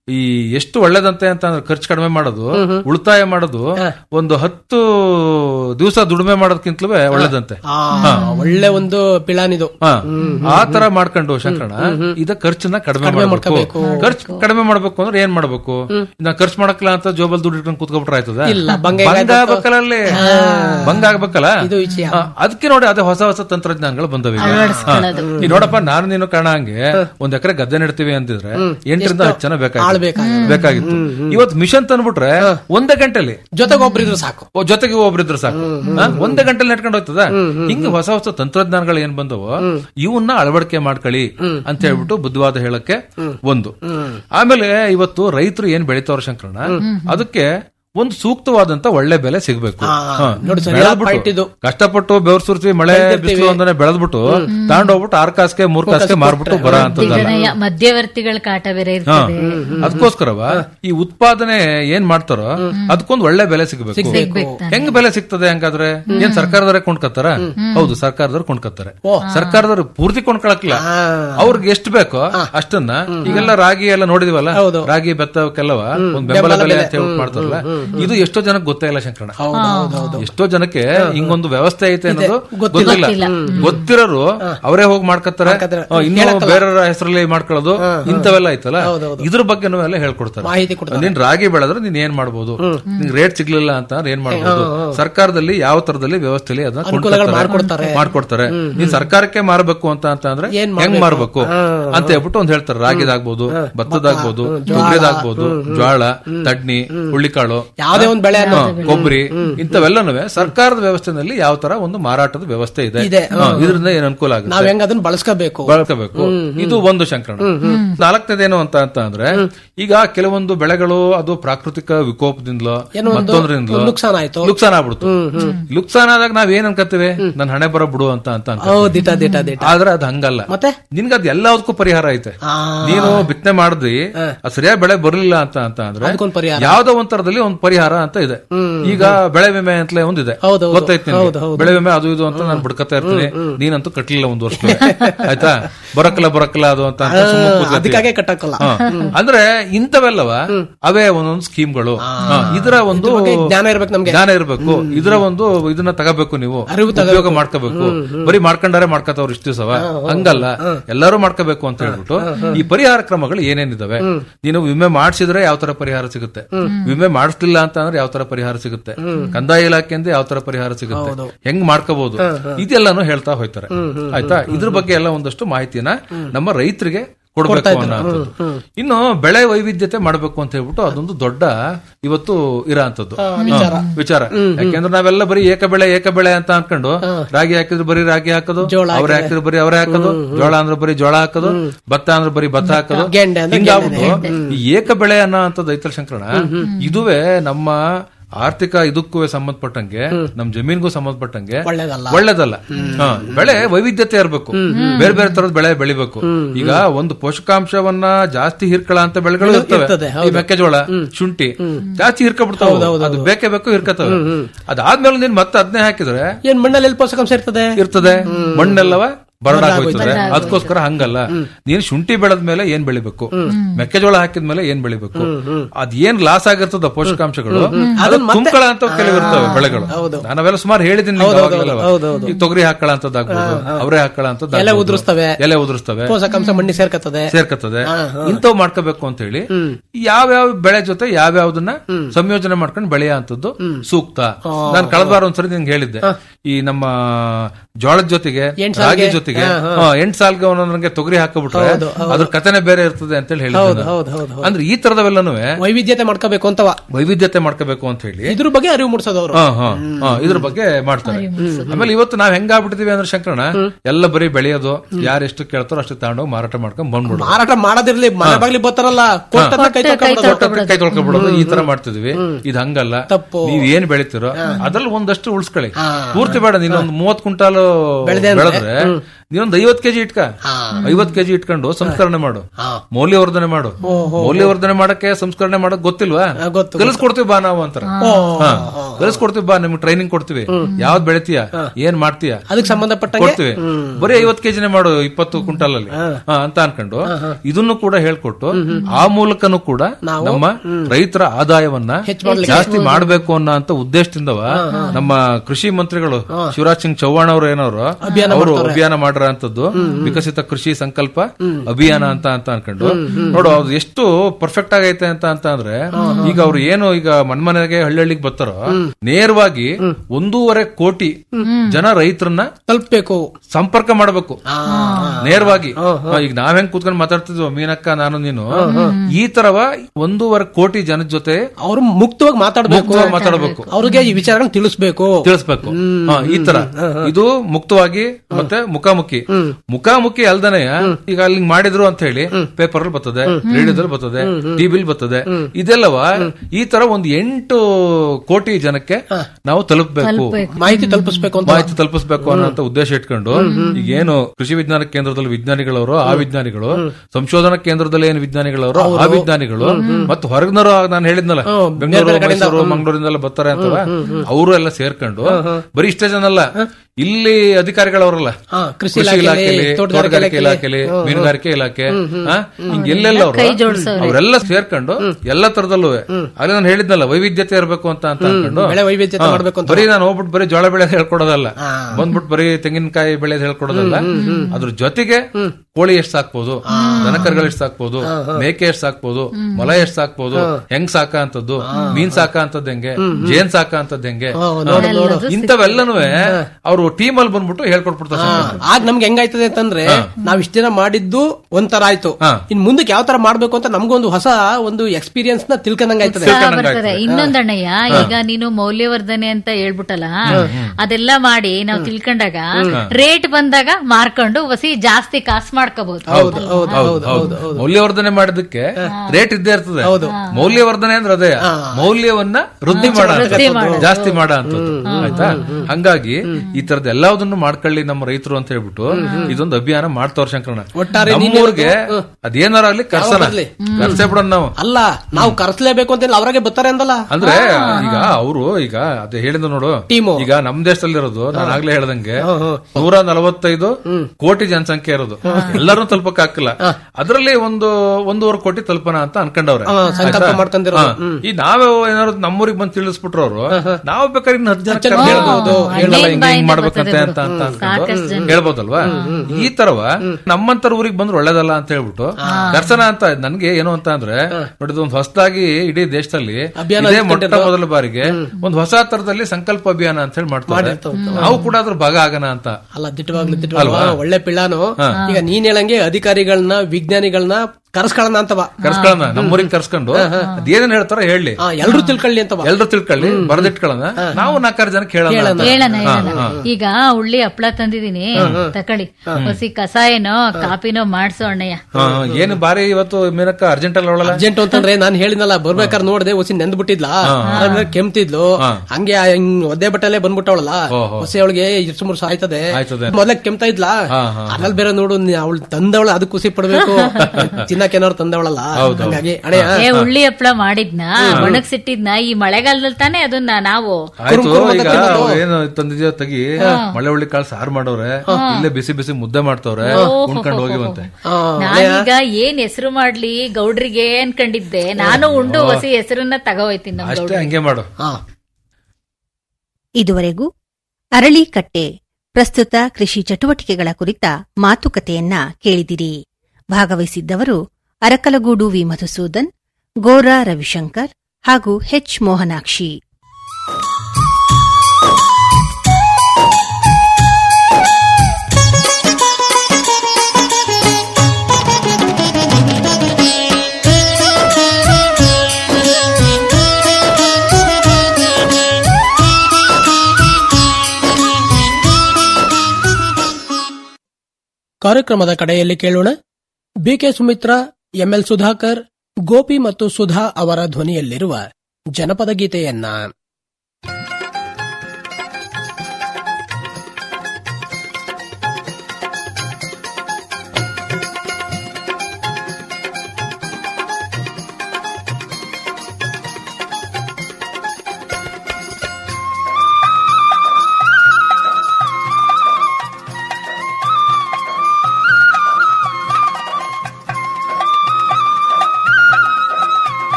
ಈ ಎಷ್ಟು ಒಳ್ಳೇದಂತೆ ಅಂತ ಅಂದ್ರೆ ಖರ್ಚು ಕಡಿಮೆ ಮಾಡೋದು ಉಳಿತಾಯ ಮಾಡೋದು ಒಂದು ಹತ್ತು ದಿವಸ ದುಡಿಮೆ ಮಾಡೋದಕ್ಕಿಂತಲೂ ಒಳ್ಳೇದಂತೆ ಆ, ಒಳ್ಳೆ ಒಂದು ಪಿಲಾನ್ ಇದು ಹಾ. ಆ ತರ ಮಾಡ್ಕೊಂಡು ಶಂಕರಣ ಇದ ಖರ್ಚನ್ನ ಕಡಿಮೆ ಕಡಿಮೆ ಮಾಡಬೇಕು ಮಾಡ್ಕೋಬೇಕು. ಖರ್ಚು ಕಡಿಮೆ ಮಾಡ್ಬೇಕು ಅಂದ್ರೆ ಏನ್ ಮಾಡ್ಬೇಕು ನಾ ಖರ್ಚು ಮಾಡಕ್ಕಿಲ್ಲ ಅಂತ ಜೋಬಲ್ ದುಡ್ಡು ಇಟ್ಕೊಂಡು ಕೂತ್ಕೊಬಿಟ್ರೆ ಆಯ್ತದ ಇಲ್ಲ, ಭಂಗ ಭಂಗ ಹೇಗಾಯ್ತು? ಆಗ್ಬೇಕಲ್ಲ ಅಲ್ಲಿ ಭಂಗ ಆಗ್ಬೇಕಲ್ಲ ಇದು ವಿಷಯ. ಹಾ, ಅದಕ್ಕೆ ನೋಡಿ ಅದೇ ಹೊಸ ಹೊಸ ತಂತ್ರಜ್ಞಾನಗಳು ಬಂದವೆ ಈಗ. ಅಳವಡಿಸ್ಕೊಳ್ಳೋದು. ಹಾ. ಈ ನೋಡಪ್ಪ ನಾನು ನೀನು ಕಾಣ ಹಂಗೆ ಒಂದ್ ಎಕರೆ ಗದ್ದೆ ನೆಡ್ತೀವಿ ಅಂತಿದ್ರೆ ಎಂಟರಿಂದ ಹತ್ತು ಜನ ಆಳ್ ಬೇಕಾಗಿತ್ತು ಬೇಕಾಗಿತ್ತು. ಬೇಕಾಗಿತ್ತು ಇವತ್ತು ಮಿಷನ್ ತಂದ್ಬಿಟ್ರೆ ಒಂದೇ ಗಂಟೆಲಿ ಜೊತೆಗೆ ಒಬ್ರಿದ್ರು ಸಾಕು ಓ, ಜೊತೆಗೆ ಒಬ್ರಿದ್ರು ಸಾಕು ಹಾ? ಒಂದೇ ಗಂಟೆಲಿ ನೆಟ್ಕೊಂಡು ಹೋಗ್ತದ ಹಿಂಗೆ ಹೊಸ ಹೊಸ ತಂತ್ರಜ್ಞಾನಗಳು ಏನ್ ಬಂದವೋ ಇವನ್ನ ಅಳವಡಿಕೆ ಮಾಡ್ಕೊಳ್ಳಿ ಅಂತ ಹೇಳ್ಬಿಟ್ಟು ಬುದ್ಧವಾದ ಹೇಳಕ್ಕೆ ಒಂದು ಆಮೇಲೆ ಇವತ್ತು ರೈತರು ಏನ್ ಬೆಳಿತಾವ್ರ ಶಂಕರಣ ಅದಕ್ಕೆ ಒಂದು ಸೂಕ್ತವಾದಂತ ಒಳ್ಳೆ ಬೆಲೆ ಸಿಗ್ಬೇಕು ಹಾ. ನೋಡಿ, ಸರಿಯಾದ ಬೆಳೆದ್ಬಿಟ್ಟು, point ಇದು. ಕಷ್ಟಪಟ್ಟು ಬೆವರು ಸುರಿಸಿ ಮಳೆ ಬೆಳ್ದಿರ್ತೀವಿ. ಬಿಸಿಲು ಅಂತಾನೆ ಬೆಳೆದ್ಬಿಟ್ಟು ತಗೊಂಡೋಗ್ಬಿಟ್ಟು ಆರ್ ಕಾಸ್ಗೆ ಮೂರ್ ಕಾಸ್ಗೆ ಮಾರ್ಬಿಟ್ಟು ಬರ ಅಂತದಲ್ಲ ದಿಗಣಯ ಮಧ್ಯವರ್ತಿಗಳ ಕಾಟ ಬೇರೆ ಹಾ. ಇರ್ತದೆ ಅದಕ್ಕೋಸ್ಕರವ ಈ ಉತ್ಪಾದನೆ ಏನ್ ಮಾಡ್ತಾರೋ ಅದಕ್ಕೊಂದು ಒಳ್ಳೆ ಬೆಲೆ ಸಿಗಬೇಕು ಸಿಗ್ಬೇಕು ತಾನೆ. ಹೆಂಗ್ ಬೆಲೆ ಸಿಗ್ತದೆ ಹಂಗಾದ್ರೆ ಏನ್ ಸರ್ಕಾರದವರೇ ಕೊಂಡ್ಕತ್ತಾರ ಹೌದು ಸರ್ಕಾರದವ್ರು ಕೊಂಡ್ಕತ್ತಾರೆ ಸರ್ಕಾರದವ್ರು ಪೂರ್ತಿ ಕೊಂಡ್ಕೊಳಕ್ಕಿಲ್ಲ ಅವ್ರಿಗೆ ಎಷ್ಟು ಬೇಕೋ ಅಷ್ಟನ್ನ ಈಗೆಲ್ಲ ರಾಗಿ ಎಲ್ಲ ನೋಡಿದಿವಲ್ಲ ರಾಗಿ ಬೆತ್ತಕ್ಕೆಲ್ಲವ ಒಂದ್ ಬೆಂಬಲ ಬೆಲೆ ಅಂತ ಹೇಳ್ಬಿಟ್ಟು ಮಾಡ್ತಾರಲ್ಲ ಇದು ಎಷ್ಟೋ ಜನಕ್ಕೆ ಗೊತ್ತೇ ಇಲ್ಲ ಶಂಕರಣ ಎಷ್ಟೋ ಜನಕ್ಕೆ ಹಿಂಗೊಂದು ವ್ಯವಸ್ಥೆ ಐತೆ ಅನ್ನೋದು ಗೊತ್ತಿಲ್ಲ. ಗೊತ್ತಿಲ್ಲ ಗೊತ್ತಿರೋರು ಅವರೇ ಹೋಗಿ ಮಾಡ್ಕತ್ತಾರೆ ಆ, ಇನ್ನು ಬೇರೆಯವರ ಹೆಸರಲ್ಲಿ ಮಾಡ್ಕೊಳ್ಳೋದು ಇಂಥವೆಲ್ಲ ಐತಲ್ಲ ಇದ್ರ ಬಗ್ಗೆನೂ ಎಲ್ಲ ಹೇಳ್ಕೊಡ್ತಾರೆ ಮಾಹಿತಿ ಕೊಡ್ತಾರೆ. ನೀನ್ ರಾಗಿ ಬೆಳೆದ್ರೆ ನೀನ್ ಏನ್ ಮಾಡ್ಬೋದು ನಿಂಗೆ ರೇಟ್ ಸಿಗ್ಲಿಲ್ಲ ಅಂತ ಅಂದ್ರೆ ಏನ್ ಮಾಡ್ಬೋದು ಸರ್ಕಾರದಲ್ಲಿ ಯಾವ ತರದಲ್ಲಿ ವ್ಯವಸ್ಥೆಯಲ್ಲಿ ಅದನ್ನ ಅನುಕೂಲಗಳು ಕೊಂಡ್ಕೊತಾರೆ. ಮಾಡ್ಕೊಡ್ತಾರೆ. ಮಾಡ್ಕೊಡ್ತಾರೆ ನೀನ್ ಸರ್ಕಾರಕ್ಕೆ ಮಾರಬೇಕು ಅಂತ ಅಂತ ಅಂದ್ರೆ ಏನ್ ಹೆಂಗ್ ಮಾಡ್ಬೇಕು? ಮಾರ್ಬೇಕು ಅಂತ ಹೇಳ್ಬಿಟ್ಟು ಒಂದ್ ಹೇಳ್ತಾರೆ ರಾಗಿದಾಗ್ಬೋದು ಭತ್ತದಾಗ್ಬೋದು ತೊಗರಿದಾಗ್ಬೋದು ಜ್ವಾಳ ತಡ್ನಿ ಹುಳ್ಳಿಕಾಳು ಯಾವ್ದೇ ಒಂದ್ ಬೆಳೆ ಅನ್ನೋ- ಹಾ, ಕೊಬ್ಬರಿ ಇಂಥವೆಲ್ಲನೂ ಸರ್ಕಾರದ ವ್ಯವಸ್ಥೆನಲ್ಲಿ ಯಾವ ತರ ಒಂದು ಮಾರಾಟದ ವ್ಯವಸ್ಥೆ ಇದೆ ಇದೆ. ಹಾ, ಇದರಿಂದ ಏನ್ ಅನುಕೂಲ ಆಗುತ್ತೆ ನಾವ್ ಹೆಂಗ್ ಅದನ್ನ ಬಳಸ್ಕೋಬೇಕು ಬಳಸಬೇಕು ಇದು ಒಂದು ಶಂಕರಣ ನಾಲ್ಕನೇದೇನು ಅಂತ ಅಂತ ಅಂದ್ರೆ ಈಗ ಕೆಲವೊಂದು ಬೆಳೆಗಳು ಅದು ಪ್ರಾಕೃತಿಕ ವಿಕೋಪದಿಂದಲೋ ಏನೋ ಒಂದು ಮತ್ತೊಂದ್ರಿಂದಲೋ ನುಕ್ಸಾನ್ ಆಯ್ತು. ನುಕ್ಸಾನ್ ಆಗ್ಬಿಡ್ತು ನುಕ್ಸಾನ್ ಆದಾಗ ನಾವ್ ಏನ್ ಅನ್ಕತ್ತೀವಿ ನನ್ ಹಣೆ ಬರ ಬಿಡು ಅಂತ ಅಂತ ಅನ್ಕೊತೀವಿ. ಹೌದ್ ದಿಟ ದಿಟ ದಿಟ ಆದ್ರೆ ಅದು ಹಂಗಲ್ಲ ಮತ್ತೆ ನಿನ್ಗೆ ಅದ್ ಎಲ್ಲದಕ್ಕೂ ಪರಿಹಾರ ಐತೆ ನೀನು ಬಿತ್ತನೆ ಮಾಡಿದ್ರಿ ಅದ್ ಸರಿಯಾಗಿ ಬೆಳೆ ಬರ್ಲಿಲ್ಲ ಅಂತ ಅಂತ ಅಂದ್ರೆ ಅದಕ್ಕೊಂದ್ ಪರಿಹಾರ. ಯಾವ್ದೋ ಒಂದ್ ತರದಲ್ಲಿ ಒಂದ್ ಪರಿಹಾರ ಅಂತ ಇದೆ ಈಗ ಬೆಳೆ ವಿಮೆ ಅಂತಲೇ ಒಂದಿದೆ ಹೌದು, ಹೌದು. ಗೊತ್ತೈತಿ ನಿನ್ಗೆ? ಹೌದು, ಹೌದು. ಬೆಳೆ ವಿಮೆ ಅದು ಇದು ಅಂತ ನಾನು ಬಿಡ್ಕತಾ ಇರ್ತೀನಿ ನೀನಂತೂ ಕಟ್ಲಿಲ್ಲ ಒಂದ್ ವರ್ಷ ಆಯ್ತಾ ಬರಕಲ್ಲ ಬರಕಲ್ಲ ಅದು ಅಂತ ಅಂತ ಸುಮ್ನೆ ಕೂತ್ಕೊತೀಯ. ಅದಕ್ಕಾಗೆ ಕಟ್ಟಕ್ಕಲ್ಲ ಹಾ. ಅಂದ್ರೆ ಇಂಥವೆಲ್ಲವ ಅವೇ ಒಂದೊಂದು ಸ್ಕೀಮ್ಗಳು ಹಾ, ಇದರ ಒಂದು ಇದ್ರ ಬಗ್ಗೆ ಜ್ಞಾನ ಇರ್ಬೇಕು ನಮ್ಗೆ. ಜ್ಞಾನ ಇರಬೇಕು ಇದರ ಒಂದು ಇದನ್ನ ತಗೋಬೇಕು ನೀವು ಅರಿವು ಉಪಯೋಗ ಮಾಡ್ಕೋಬೇಕು ಬರೀ ಮಾಡ್ಕೊಂಡಾರೆ ಮಾಡ್ಕೋತಾವ್ರು ಇಷ್ಟು ದಿವಸವ ಹಂಗಲ್ಲ ಎಲ್ಲರೂ ಮಾಡ್ಕೋಬೇಕು ಅಂತ ಹೇಳ್ಬಿಟ್ಟು ಈ ಪರಿಹಾರ ಕ್ರಮಗಳು ಏನೇನಿದಾವೆ ನೀನು ವಿಮೆ ಮಾಡಿಸಿದ್ರೆ ಯಾವ ತರ ಪರಿಹಾರ ಸಿಗುತ್ತೆ ವಿಮೆ ಮಾಡಿಸ್ಲಿಲ್ಲ ಅಂತ ಅಂದ್ರೆ ಯಾವ ತರ ಪರಿಹಾರ ಸಿಗುತ್ತೆ ಕಂದಾಯ ಇಲಾಖೆಯಿಂದ ಯಾವ ತರ ಪರಿಹಾರ ಸಿಗುತ್ತೆ ಹೆಂಗ್ ಮಾಡ್ಕೋಬಹುದು ಇದೆಲ್ಲಾನು ಹೇಳ್ತಾ ಹೋಯ್ತಾರೆ ಆಯ್ತಾ ಇದ್ರ ಬಗ್ಗೆ ಎಲ್ಲ ಒಂದಷ್ಟು ಮಾಹಿತಿನ ನಮ್ಮ ರೈತರಿಗೆ ಕೊಡ್ಬೇಕು ಅನ್ನೋದು ಇನ್ನು ಬೆಳೆ ವೈವಿಧ್ಯತೆ ಮಾಡಬೇಕು ಅಂತ ಹೇಳ್ಬಿಟ್ಟು ಅದೊಂದು ದೊಡ್ಡ ಇವತ್ತು ಇರೋ ಅಂತದ್ದು ವಿಚಾರ ಯಾಕೆಂದ್ರೆ ನಾವೆಲ್ಲ ಬರೀ ಏಕ ಬೆಳೆ ಏಕ ಬೆಳೆ ಅಂತ ಅನ್ಕೊಂಡು ರಾಗಿ ಹಾಕಿದ್ರೆ ಬರೀ ರಾಗಿ ಹಾಕೋದು ಅವ್ರೆ ಹಾಕಿದ್ರೆ ಬರೀ ಅವರೇ ಹಾಕೋದು ಜೋಳ ಅಂದ್ರೆ ಬರೀ ಜೋಳ ಹಾಕೋದು ಭತ್ತ ಅಂದ್ರೆ ಬರೀ ಭತ್ತ ಹಾಕೋದು ಗೆಂಡೆ ಅಂದ್ರೆ ಹಿಂಗಾಗ್ಬಿಟ್ಟು ಈ ಏಕ ಬೆಳೆ ಅನ್ನೋ ಅಂತದ್ದು ಐತಲ್ ಶಂಕರಣ ಇದುವೇ ನಮ್ಮ ಆರ್ಥಿಕ ಇದಕ್ಕೂ ಸಂಬಂಧಪಟ್ಟಂಗೆ ನಮ್ ಜಮೀನ್ಗೂ ಸಂಬಂಧಪಟ್ಟಂಗೆ ಒಳ್ಳೇದಲ್ಲ. ಒಳ್ಳೇದಲ್ಲ ಹಾ, ಬೆಳೆ ವೈವಿಧ್ಯತೆ ಇರಬೇಕು ಬೇರೆ ಬೇರೆ ತರದ ಬೆಳೆ ಬೆಳಿಬೇಕು ಈಗ ಒಂದು ಪೋಷಕಾಂಶವನ್ನ ಜಾಸ್ತಿ ಹಿರ್ಕಳ ಅಂತ ಬೆಳೆಗಳು ಇರ್ತದೆ, ಇರ್ತವೆ ಈ ಹೌದು. ಮೆಕ್ಕೆಜೋಳ ಶುಂಠಿ ಜಾಸ್ತಿ ಹಿರ್ಕೊಬಿಡ್ತಾವ ಅದು ಬೇಕೇ ಬೇಕು ಹಿರ್ಕತವೆ ಅದಾದ್ಮೇಲೆ ನೀನ್ ಮತ್ತೆ ಅದನ್ನೇ ಹಾಕಿದ್ರೆ ಏನ್ ಮಣ್ಣಲ್ಲಿ ಎಲ್ಲಿ ಪೋಷಕಾಂಶ ಇರ್ತದೆ ಇರ್ತದೆ ಮಣ್ಣೆಲ್ಲವ ಬರಡಾಗ್ ಹೋಯ್ತದೆ ಅದಕ್ಕೋಸ್ಕರ ಹಂಗಲ್ಲ ನೀನ್ ಶುಂಠಿ ಬೆಳೆದ ಮೇಲೆ ಏನ್ ಬೆಳಿಬೇಕು ಮೆಕ್ಕೆಜೋಳ ಹಾಕಿದ್ಮೇಲೆ ಏನ್ ಬೆಳಿಬೇಕು ಅದ್ ಏನ್ ಲಾಸ್ ಆಗಿರ್ತದ ಪೋಷಕಾಂಶಗಳು ಅದು ತುಂಬ್ಕಳ ಅಂತ ಕೆಲವು ಇರ್ತವೆ ಬೆಳೆಗಳು ನಾವೆಲ್ಲ ಸುಮಾರು ಹೇಳಿದೀನಿ ನಿಮ್ಗೆ ಅವಾಗ್ಲೆಲ್ಲ. ಈ ತೊಗರಿ ಹಾಕಳ ಅಂತದಾಗ್ಬೋದು ಅವರೇ ಹಾಕಳ ಅಂತ ಎಲೆ ಉದುರಿಸ್ತವೆ. ಎಲೆ ಉದುರಿಸ್ತವೆ ಪೋಷಕಾಂಶ ಮಣ್ಣಿ ಸೇರ್ಕತ್ತದೆ ಸೇರ್ಕತ್ತದೆ ಇಂಥವ್ ಮಾಡ್ಕೋಬೇಕು ಅಂತ ಹೇಳಿ ಯಾವ್ಯಾವ ಬೆಳೆ ಜೊತೆ ಯಾವ್ಯಾವ್ದನ್ನ ಸಂಯೋಜನೆ ಮಾಡ್ಕೊಂಡು ಬೆಳೆಯ ಅಂತದ್ದು ಸೂಕ್ತ ನಾನು ಕಳೆದ ವಾರ ಒಂದ್ಸರಿ ನಿಂಗೆ ಹೇಳಿದ್ದೆ ಈ ನಮ್ಮ ಜೋಳದ ಜೊತೆಗೆ ಎಂಟ್ ಸಾಲ್ಗೆ? ರಾಗಿ ಜೊತೆಗೆ ಹಾ, ಹಾ. ಹಾ, ಎಂಟ್ ಸಾಲ್ಗೆ ಒಂದೊಂದ್ರಂಗೆ ತೊಗರಿ ಹಾಕಬಿಟ್ರೆ ಹೌದು, ಹೌದು. ಅದ್ರ ಕಥೆನೆ ಬೇರೆ ಇರ್ತದೆ ಅಂತ ಹೇಳಿ ಹೌದು, ಹೇಳಿದ್ದೆ ಹೌದು, ನಾನು. ಹೌದು, ಹೌದು. ಅಂದ್ರೆ ಈ ತರದವೆಲ್ಲನೂ ವೈವಿಧ್ಯತೆ ಮಾಡ್ಕೋಬೇಕು ಅಂತವ ವೈವಿಧ್ಯತೆ ಮಾಡ್ಕೋಬೇಕು ಅಂತ ಹೇಳಿ ಇದ್ರ ಬಗ್ಗೆ ಅರಿವು ಮೂಡಿಸೋದವ್ರು ಹಾ, ಹಾ, ಹಾ, ಇದ್ರ ಬಗ್ಗೆ ಮಾಡ್ತಾರೆ ಆಮೇಲೆ ಇವತ್ತು ನಾವ್ ಹೆಂಗಾಗ್ಬಿಟ್ಟಿದೀವಿ ಅಂದ್ರೆ ಶಂಕರಣ ಎಲ್ಲ ಬರೀ ಬೆಳೆಯೋದು ಯಾರೆಷ್ಟು ಕೇಳ್ತಾರೋ ಅಷ್ಟು ತಗೊಂಡೋಗಿ ಮಾರಾಟ ಮಾಡ್ಕೊಂಡ್ ಬಂದ್ಬಿಡೋದು ಮಾರಾಟ ಮಾಡೋದಿರ್ಲಿ ಮನೆ ಬಾಗ್ಲಿ ಬರ್ತಾರಲ್ಲ ಕೊಟ್ಟದ್ನ ಕೈ ತೊಳ್ಕೊಂಡ್ಬಿಡೋದು. ಕೊಟ್ಟದ್ದು ಕೈ ತೊಳ್ಕೊಬಿಡೋದು ಈ ತರ ಮಾಡ್ತಿದ್ವಿ ಇದು ಹಂಗಲ್ಲ ನೀವ್ ಏನ್ ಬೆಳಿತೀರೋ ಅದ್ರಲ್ಲಿ ಒಂದಷ್ಟು ಉಳಿಸ್ಕೊಳ್ಳಿ ಪೂರ್ತಿ ಬೇಡ ನೀನೊಂದು ಮೂವತ್ ಕ್ವಿಂಟಾಲ್ ಬೆಳ್ದೆ ಅಂದ್ರೆ, ಬೆಳೆದ್ರೆ ನೀನೊಂದ್ ಐವತ್ ಕೆಜಿ ಇಟ್ಕ ಐವತ್ ಕೆಜಿ ಇಟ್ಕೊಂಡು ಸಂಸ್ಕರಣೆ ಮಾಡು ಮೌಲ್ಯವರ್ಧನೆ ಮಾಡು ಮೌಲ್ಯವರ್ಧನೆ ಮಾಡಕ್ಕೆ ಸಂಸ್ಕರಣೆ ಮಾಡಕ್ ಗೊತ್ತಿಲ್ವಾ ಕಲಿಸ್ಕೊಡ್ತೀವಿ ಬಾ ನಾವು ಅಂತಾರ ಹಾ. ಕಲಿಸ್ಕೊಡ್ತೀವಿ ಬಾ ನಿಮ್ಗೆ ಟ್ರೈನಿಂಗ್ ಕೊಡ್ತೀವಿ ಯಾವ್ದ್ ಬೆಳಿತೀಯ ಏನ್ ಮಾಡ್ತೀಯ ಅದಕ್ಕೆ ಸಂಬಂಧಪಟ್ಟಂಗೆ ಕೊಡ್ತೀವಿ ಬರೀ ಐವತ್ ಕೆಜಿನೇ ಮಾಡು ಇಪ್ಪತ್ತು ಕ್ವಿಂಟಲ್ ಅಲ್ಲಿ ಹಾ, ಅಂತ ಅನ್ಕೊಂಡು ಇದನ್ನು ಕೂಡ ಹೇಳ್ಕೊಟ್ಟು ಆ ಮೂಲಕನೂ ಕೂಡ ನಮ್ಮ ರೈತರ ಆದಾಯವನ್ನ ಜಾಸ್ತಿ ಮಾಡ್ಬೇಕು ಅನ್ನೋ ಅಂತ ಉದ್ದೇಶದಿಂದವ ನಮ್ಮ ಕೃಷಿ ಮಂತ್ರಿಗಳು ಶಿವರಾಜ್ ಸಿಂಗ್ ಚೌಹಾಣ್ ಅವರು ಏನವರು ಅವರು ಅಭಿಯಾನ ಮಾಡಿರೋ ಅಂತದ್ದು ವಿಕಸಿತ ಕೃಷಿ ಸಂಕಲ್ಪ ಅಭಿಯಾನ ಅಂತ ಅಂತ ಅನ್ಕೊಂಡು ನೋಡು ಅದು ಎಷ್ಟು ಪರ್ಫೆಕ್ಟ್ ಆಗೈತೆ ಅಂತ ಅಂತ ಅಂದ್ರೆ ಈಗ ಅವ್ರು ಏನು ಈಗ ಮನ್ಮನೆಗೆ ಹಳ್ಳಿಗೆ ಬರ್ತಾರೋ ನೇರವಾಗಿ ಒಂದೂವರೆ ಕೋಟಿ ಜನ ರೈತರನ್ನ ತಲುಪಬೇಕು ಸಂಪರ್ಕ ಮಾಡಬೇಕು ನೇರವಾಗಿ ಈಗ ನಾವ್ ಹೆಂಗ್ ಕೂತ್ಕೊಂಡು ಮಾತಾಡ್ತಿದ್ವು ಮೀನಕ್ಕ ನಾನು ನೀನು ಈ ತರವ ಒಂದೂವರೆ ಕೋಟಿ ಜನದ ಜೊತೆ ಅವರು ಮುಕ್ತವಾಗಿ ಮಾತಾಡ್ಬೇಕು ಮುಕ್ತವಾಗಿ ಮಾತಾಡ್ಬೇಕು ಅವ್ರಿಗೆ ಈ ವಿಚಾರಗಳನ್ನ ತಿಳಿಸ್ಬೇಕು ತಿಳಿಸ್ಬೇಕು ಹಾ, ಈ ತರ ಇದು ಮುಕ್ತವಾಗಿ ಮತ್ತೆ ಮುಖಾಮುಖಿ ಮುಖಾಮುಖಿ ಅಲ್ದನೆ ಈಗ ಅಲ್ಲಿ ಮಾಡಿದ್ರು ಅಂತ ಹೇಳಿ ಪೇಪರ್ ಅಲ್ಲಿ ಬರ್ತದೆ ರೇಡಿಯೋದಲ್ಲಿ ಬರ್ತದೆ ಟಿವಿಲಿ ಬರ್ತದೆ ಇದೆಲ್ಲವ ಈ ತರ ಒಂದು ಎಂಟು ಕೋಟಿ ಜನಕ್ಕೆ ನಾವು ತಲುಪಬೇಕು ಮಾಹಿತಿ ತಲುಪಿಸ್ಬೇಕು ಅಂತ ಮಾಹಿತಿ ತಲುಪಿಸಬೇಕು ಅನ್ನೋ ಉದ್ದೇಶ ಇಟ್ಕೊಂಡು ಈಗ ಏನು ಕೃಷಿ ವಿಜ್ಞಾನ ಕೇಂದ್ರದಲ್ಲಿ ವಿಜ್ಞಾನಿಗಳವರು ಆ ವಿಜ್ಞಾನಿಗಳು ಸಂಶೋಧನಾ ಕೇಂದ್ರದಲ್ಲಿ ಏನು ವಿಜ್ಞಾನಿಗಳವರು ಆ ವಿಜ್ಞಾನಿಗಳು ಮತ್ತು ಹೊರಗಿನವರು ನಾನು ಹೇಳಿದ್ನಲ್ಲ ಬೆಂಗಳೂರು ಮೈಸೂರು ಮಂಗಳೂರಿಂದೆಲ್ಲ ಬರ್ತಾರೆ ಅಂತವ ಅವರು ಎಲ್ಲ ಸೇರ್ಕೊಂಡು ಬರೀ ಇಷ್ಟೇ ಜನ ಅಲ್ಲ ಇಲ್ಲಿ ಅಧಿಕಾರಿಗಳವರಲ್ಲ ಕೃಷಿ ಕೃಷಿ ಇಲಾಖೆಲಿ, ಇಲಾಖೆಲಿ ತೋಟಗಾರಿಕೆ ತೋಟಗಾರಿಕೆ ಇಲಾಖೆಲಿ ಮೀನುಗಾರಿಕೆ ಇಲಾಖೆ ಆ, ಹಿಂಗ್ ಎಲ್ಲೆಲ್ಲ ಕೈ ಜೋಡ್ಸವ್ರೆ. ಅವರೆಲ್ಲ ಸೇರ್ಕೊಂಡು ಎಲ್ಲ ತರದಲ್ಲೂ ಅಲ್ಲಿ ನಾನು ಹೇಳಿದ್ನಲ್ಲ ವೈವಿಧ್ಯತೆ ಇರಬೇಕು ಅಂತ ಅಂತ ಅನ್ಕೊಂಡು ಬೆಳೆ ವೈವಿಧ್ಯತೆ ಹಾ, ಮಾಡ್ಬೇಕು ಅಂತ. ಬರೀ ನಾನು ಹೋಗ್ಬಿಟ್ಟು ಬರೀ ಜೋಳ ಬೆಳೆದ್ ಹೇಳ್ಕೊಡೋದಲ್ಲ ಬಂದ್ಬಿಟ್ಟು ಬರೀ ತೆಂಗಿನಕಾಯಿ ಬೆಳೆದ್ ಹೇಳ್ಕೊಡೋದಲ್ಲ ಅದ್ರ ಜೊತೆಗೆ ಕೋಳಿ ಎಷ್ಟ್ ಸಾಕ್ಬೋದು ದನಕರುಗಳು ಎಷ್ಟ್ ಸಾಕ್ಬೋದು ಮೇಕೆ ಎಷ್ಟ್ ಸಾಕ್ಬೋದು ಮೊಲ ಎಷ್ಟ್ ಸಾಕ್ಬೋದು ಹೆಂಗ್ ಸಾಕ ಅಂತದ್ದು ಮೀನ್ ಸಾಕ ಅಂತದ್ ಹೆಂಗೆ ಜೇನ್ ಸಾಕ ಅಂತದ್ ಹೆಂಗೆ ಇಂಥವೆಲ್ಲನೂ ಅವರು ಟೀಮ್ ಅಲ್ಲಿ ಬಂದ್ಬಿಟ್ಟು ಹೇಳ್ಕೊಟ್ಬಿಡ್ತಾರೆ ಆಗ ನಮ್ಗೆ ಹೆಂಗಾಯ್ತದೆ ಅಂತಂದ್ರೆ ನಾವ್ ಇಷ್ಟ ದಿನ ಮಾಡಿದ್ದು ಒಂಥರ ಆಯ್ತು ಇನ್ ಮುಂದಕ್ಕೆ ಯಾವ ತರ ಮಾಡ್ಬೇಕು ಅಂತ ನಮ್ಗೊಂದು ಹೊಸ ಒಂದು ಎಕ್ಸ್ಪೀರಿಯನ್ಸ್ ನ ತಿಳ್ಕೊಂಡಂಗ್ ಆಯ್ತದೆ ಉತ್ಸಾಹ ಬರ್ತದೆ ಇನ್ನೊಂದಣ್ಣಯ್ಯ ಈಗ ನೀನು ಮೌಲ್ಯವರ್ಧನೆ ಅಂತ ಹೇಳ್ಬಿಟ್ಟಲ್ಲ ಅದೆಲ್ಲ ಮಾಡಿ ನಾವು ತಿಳ್ಕೊಂಡಾಗ ರೇಟ್ ಬಂದಾಗ ಮಾರ್ಕೊಂಡು ವಸಿ ಜಾಸ್ತಿ ಕಾಸು ಮಾಡ್ಕೋಬಹುದು ಹೌದು ಹೌದು ಹೌದು ಮೌಲ್ಯವರ್ಧನೆ ಮಾಡೋದಕ್ಕೆ ರೇಟ್ ಇದ್ದೇ ಇರ್ತದೆ ಮೌಲ್ಯವರ್ಧನೆ ಅಂದ್ರೆ ಅದೇ ಮೌಲ್ಯವನ್ನ ವೃದ್ಧಿ ಮಾಡ ವೃದ್ಧಿ ಮಾಡು. ಜಾಸ್ತಿ ಮಾಡ ಅಂತದ್ದು ಆಯ್ತಾ ಹಂಗಾಗಿ ಈ ತರದ ಎಲ್ಲದನ್ನು ಮಾಡ್ಕೊಳ್ಳಿ ನಮ್ಮ ರೈತರು ಅಂತ ಹೇಳ್ಬಿಟ್ಟು ಇದೊಂದು ಅಭಿಯಾನ ಮಾಡ್ತವ್ರ ಶಂಕರಣ ಒಟ್ಟಾರೆ ನೀನ್ ನಮ್ಮೂರ್ಗೆ ಹೇಳೋದು, ಅದೇನಾರ ಅಲ್ಲಿ ಕರ್ಸನ ಬರ್ಲಿ. ಕರ್ಸೇ ಬಿಡೋಣ ನಾವು ಅಲ್ಲ ನಾವು ಕರ್ಸ್ಲೇಬೇಕು ಅಂತ ಅವ್ರಾಗೆ ಬರ್ತಾರೆ ಅಂದಲ್ಲ ಅಂದ್ರೆ ಈಗ ಅವರು ಈಗ ಅದೇ ಹೇಳಿದ ನೋಡು ಈಗ ನಮ್ ದೇಶದಲ್ಲಿರೋದು ನಾನು ಆಗ್ಲೇ ಹೇಳ್ದಂಗೆ ನೂರ ನಲವತ್ತೈದು ಕೋಟಿ ಜನಸಂಖ್ಯೆ ಇರೋದು ಎಲ್ಲರೂ ತಲುಪಕ್ ಹಾಕಿಲ್ಲ ಅದ್ರಲ್ಲಿ ಒಂದು ಒಂದೂವರೆ ಕೋಟಿ ತಲುಪನ ಅಂತ ಅನ್ಕೊಂಡವ್ರೆ ಹಾ, ಸಂಕಲ್ಪ ಆಯ್ತಾ? ಮಾಡ್ಕೊಂಡಿರೋದು. ಹಾ. ಈ ನಾವೇ ಏನಾದ್ರು ನಮ್ಮೂರಿಗೆ ಬಂದು ತಿಳಿಸ್ಬಿಟ್ರು ಅವರು ನಾವು ಬೇಕಾದ್ರೆ ಇನ್ನು ಹತ್ತು ಜನ ಜನ ಹೇಳ್ಬೋದು ಹೇಳ್ಬೋದು. ಹೇಳಲ್ಲ ಅಲ್ಲಿಂದ ಹಿಂಗೆ ಹಿಂಗ್ ಬಾಯಿಂದ ಮಾಡ್ಬೇಕಂತೆ ಬರ್ತದೆ ಅಂತ ಅಂತ ಬಿಡು. ಸಾಕಷ್ಟು ಅನ್ಕೊಂಡು ಜನ. ಹೇಳ್ಬೋದಲ್ವಾ ಈ ತರವ ನಮ್ಮಂತರ ಊರಿಗೆ ಬಂದ್ರೆ ಒಳ್ಳೇದಲ್ಲ ಅಂತ ಹೇಳ್ಬಿಟ್ಟು ದರ್ಶನ ಅಂತ ನನ್ಗೆ ಏನು ಅಂತ ಅಂದ್ರೆ ನೋಡಿ ಒಂದು ಹೊಸದಾಗಿ ಇಡೀ ದೇಶದಲ್ಲಿ ಅಭಿಯಾನ ಇದೇ ಮೊಟ್ಟ ಇಟ್ಕೊಂಡಿರೋದು. ಮೊದಲ ಬಾರಿಗೆ ಒಂದು ಹೊಸ ತರದಲ್ಲಿ ಸಂಕಲ್ಪ ಅಭಿಯಾನ ಅಂತ ಹೇಳಿ ಮಾಡ್ತಾರೆ ಮಾಡಿರ್ತಾವೆ. ನಾವು ಕೂಡ ಅದ್ರ ಭಾಗ ಆಗಣ ಅಂತ ಅಲ್ಲ ದಿಟ್ಟವಾಗ್ಲು ದಿಟ್ಟವಾಗ್ಲು ಅಲ್ವಾ? ಒಳ್ಳೆ ಪಿಳ್ಳಾನು ಈಗ ನೀನ್ ಹೇಳಂಗೆ ಅಧಿಕಾರಿಗಳನ್ನ ವಿಜ್ಞಾನಿಗಳನ್ನ ಕರ್ಸ್ಕೊಳ್ಳೋಣ ಅಂತವ ಕರ್ಸ್ಕೊಳ್ಳೋಣ ನಮ್ಮೂರಿಗೆ ಕರ್ಸ್ಕೊಂಡು ಅದೇನೇನ್ ಹೇಳ್ತಾರೋ ಹೇಳಿ ಎಲ್ರು ತಿಳ್ಕೊಳ್ಳಿ ಅಂತವ ಎಲ್ರು ತಿಳ್ಕೊಳ್ಳಿ ಬರೆದಿಟ್ಕೊಳ್ಳೋಣ ನಾವು ನಾಲ್ಕಾರು ಜನಕ್ಕೆ ಹೇಳೋಣ ಅಂತ. ಹೇಳಣ ಹಾ, ಹೇಳಣ ಹಾ. ಈಗ ಉಳ್ಳಿ ಹಪ್ಳ ತಂದಿದೀನಿ ತಕೊಳ್ಳಿ ಹೊಸಿ ಕಸಾಯನೋ ಕಾಪಿನೋ ಮಾಡ್ಸೋ ಅಣ್ಣಯ್ಯ ಹಾ, ಏನು ಬಾರಿ ಇವತ್ತು ಮೀನಕ್ಕ ಅರ್ಜೆಂಟ್ ಅಲ್ಲಿ ಅವಳಲ್ಲ ಅರ್ಜೆಂಟ್ ಅಂತಂದ್ರೆ ನಾನ್ ಹೇಳಿದ್ನಲ್ಲ ಬರ್ಬೇಕಾದ್ರೆ ನೋಡ್ದೆ ಹೊಸಿ ನೆಂದ್ ಬಿಟ್ಟಿದ್ಲ ಕೆಮ್ತಿದ್ಲು ಹಂಗೆ ಆ ಹಿಂಗ್ ಒದ್ದೆ ಬಟ್ಟಲೆ ಬಂದ್ಬಿಟ್ಟವಳಲ್ಲ ಹೊಸಿ ಅವಳಿಗೆ ಇರ್ಸು ಮುರ್ಸು ಆಯ್ತದೆ ಆಯ್ತದೆ. ಮೊದ್ಲ ಕೆಮ್ತಾ ಇದ್ಲಾ ಹಾ, ಹಾ. ಅದ್ರಲ್ಲಿ ಬೇರೆ ನೋಡು ಅವಳು ತಂದವಳ ಅದಕ್ಕೆ ಖುಷಿ ಪಡ್ಬೇಕು ತಿನ್ನಕ್ ಏನಾರು ತಂದವಳಲ್ಲ ಹೌದು. ಹಂಗಾಗಿ ಅಣೆಯ ಏ ಉಳ್ಳಿ ಹಪ್ಳ ಮಾಡಿದ್ನ ಒಣಗ್ಸಿಟ್ಟಿದ್ನ ಈ ಮಳೆಗಾಲದಲ್ಲಿ ತಾನೇ ಅದನ್ನ ನಾವು ಆಯ್ತು ಈಗ ಏನು ತಂದಿದ್ಯೋ ತಗಿ ಮಳೆ ಉಳ್ಳಿ ಕಾಳು ಸಾರು ಮಾಡವ್ರೆ ಇಲ್ಲೇ ಬಿಸಿ ಬಿಸಿ ಮುದ್ದೆ ಮಾಡ್ತವ್ರೆ ಉಣ್ಕೊಂಡು ಹೋಗಿವಂತೆ ನಾನೀಗ ಏನ್ ಹೆಸರು ಮಾಡ್ಲಿ ಗೌಡ್ರಿಗೆ ಅನ್ಕೊಂಡಿದ್ದೆ ನಾನು ಉಂಡು ಹೊಸಿ ಹೆಸರನ್ನ ತಗೋಯ್ತೀನಿ ನಮ್ ಅಷ್ಟೇ ಗೌಡ್ರಿಗೆ ಹಂಗೆ ಮಾಡು ಇದುವರೆಗೂ ಅರಳಿಕಟ್ಟೆ ಪ್ರಸ್ತುತ ಕೃಷಿ ಚಟುವಟಿಕೆಗಳ ಕುರಿತ ಮಾತುಕತೆಯನ್ನ ಕೇಳಿದಿರಿ ಭಾಗವಹಿಸಿದ್ದವರು ಅರಕಲಗೂಡು ವಿ ಮಧುಸೂದನ್ ಗೋರಾ ರವಿಶಂಕರ್ ಹಾಗೂ ಹೆಚ್ ಮೋಹನಾಕ್ಷಿ ಕಾರ್ಯಕ್ರಮದ ಕಡೆಯಲ್ಲಿ ಕೇಳೋಣ ಬಿಕೆ ಸುಮಿತ್ರಾ ಎಂಎಲ್ ಸುಧಾಕರ್ ಗೋಪಿ ಮತ್ತು ಸುಧಾ ಅವರ ಧ್ವನಿಯಲ್ಲಿರುವ ಜನಪದ ಗೀತೆಯನ್ನ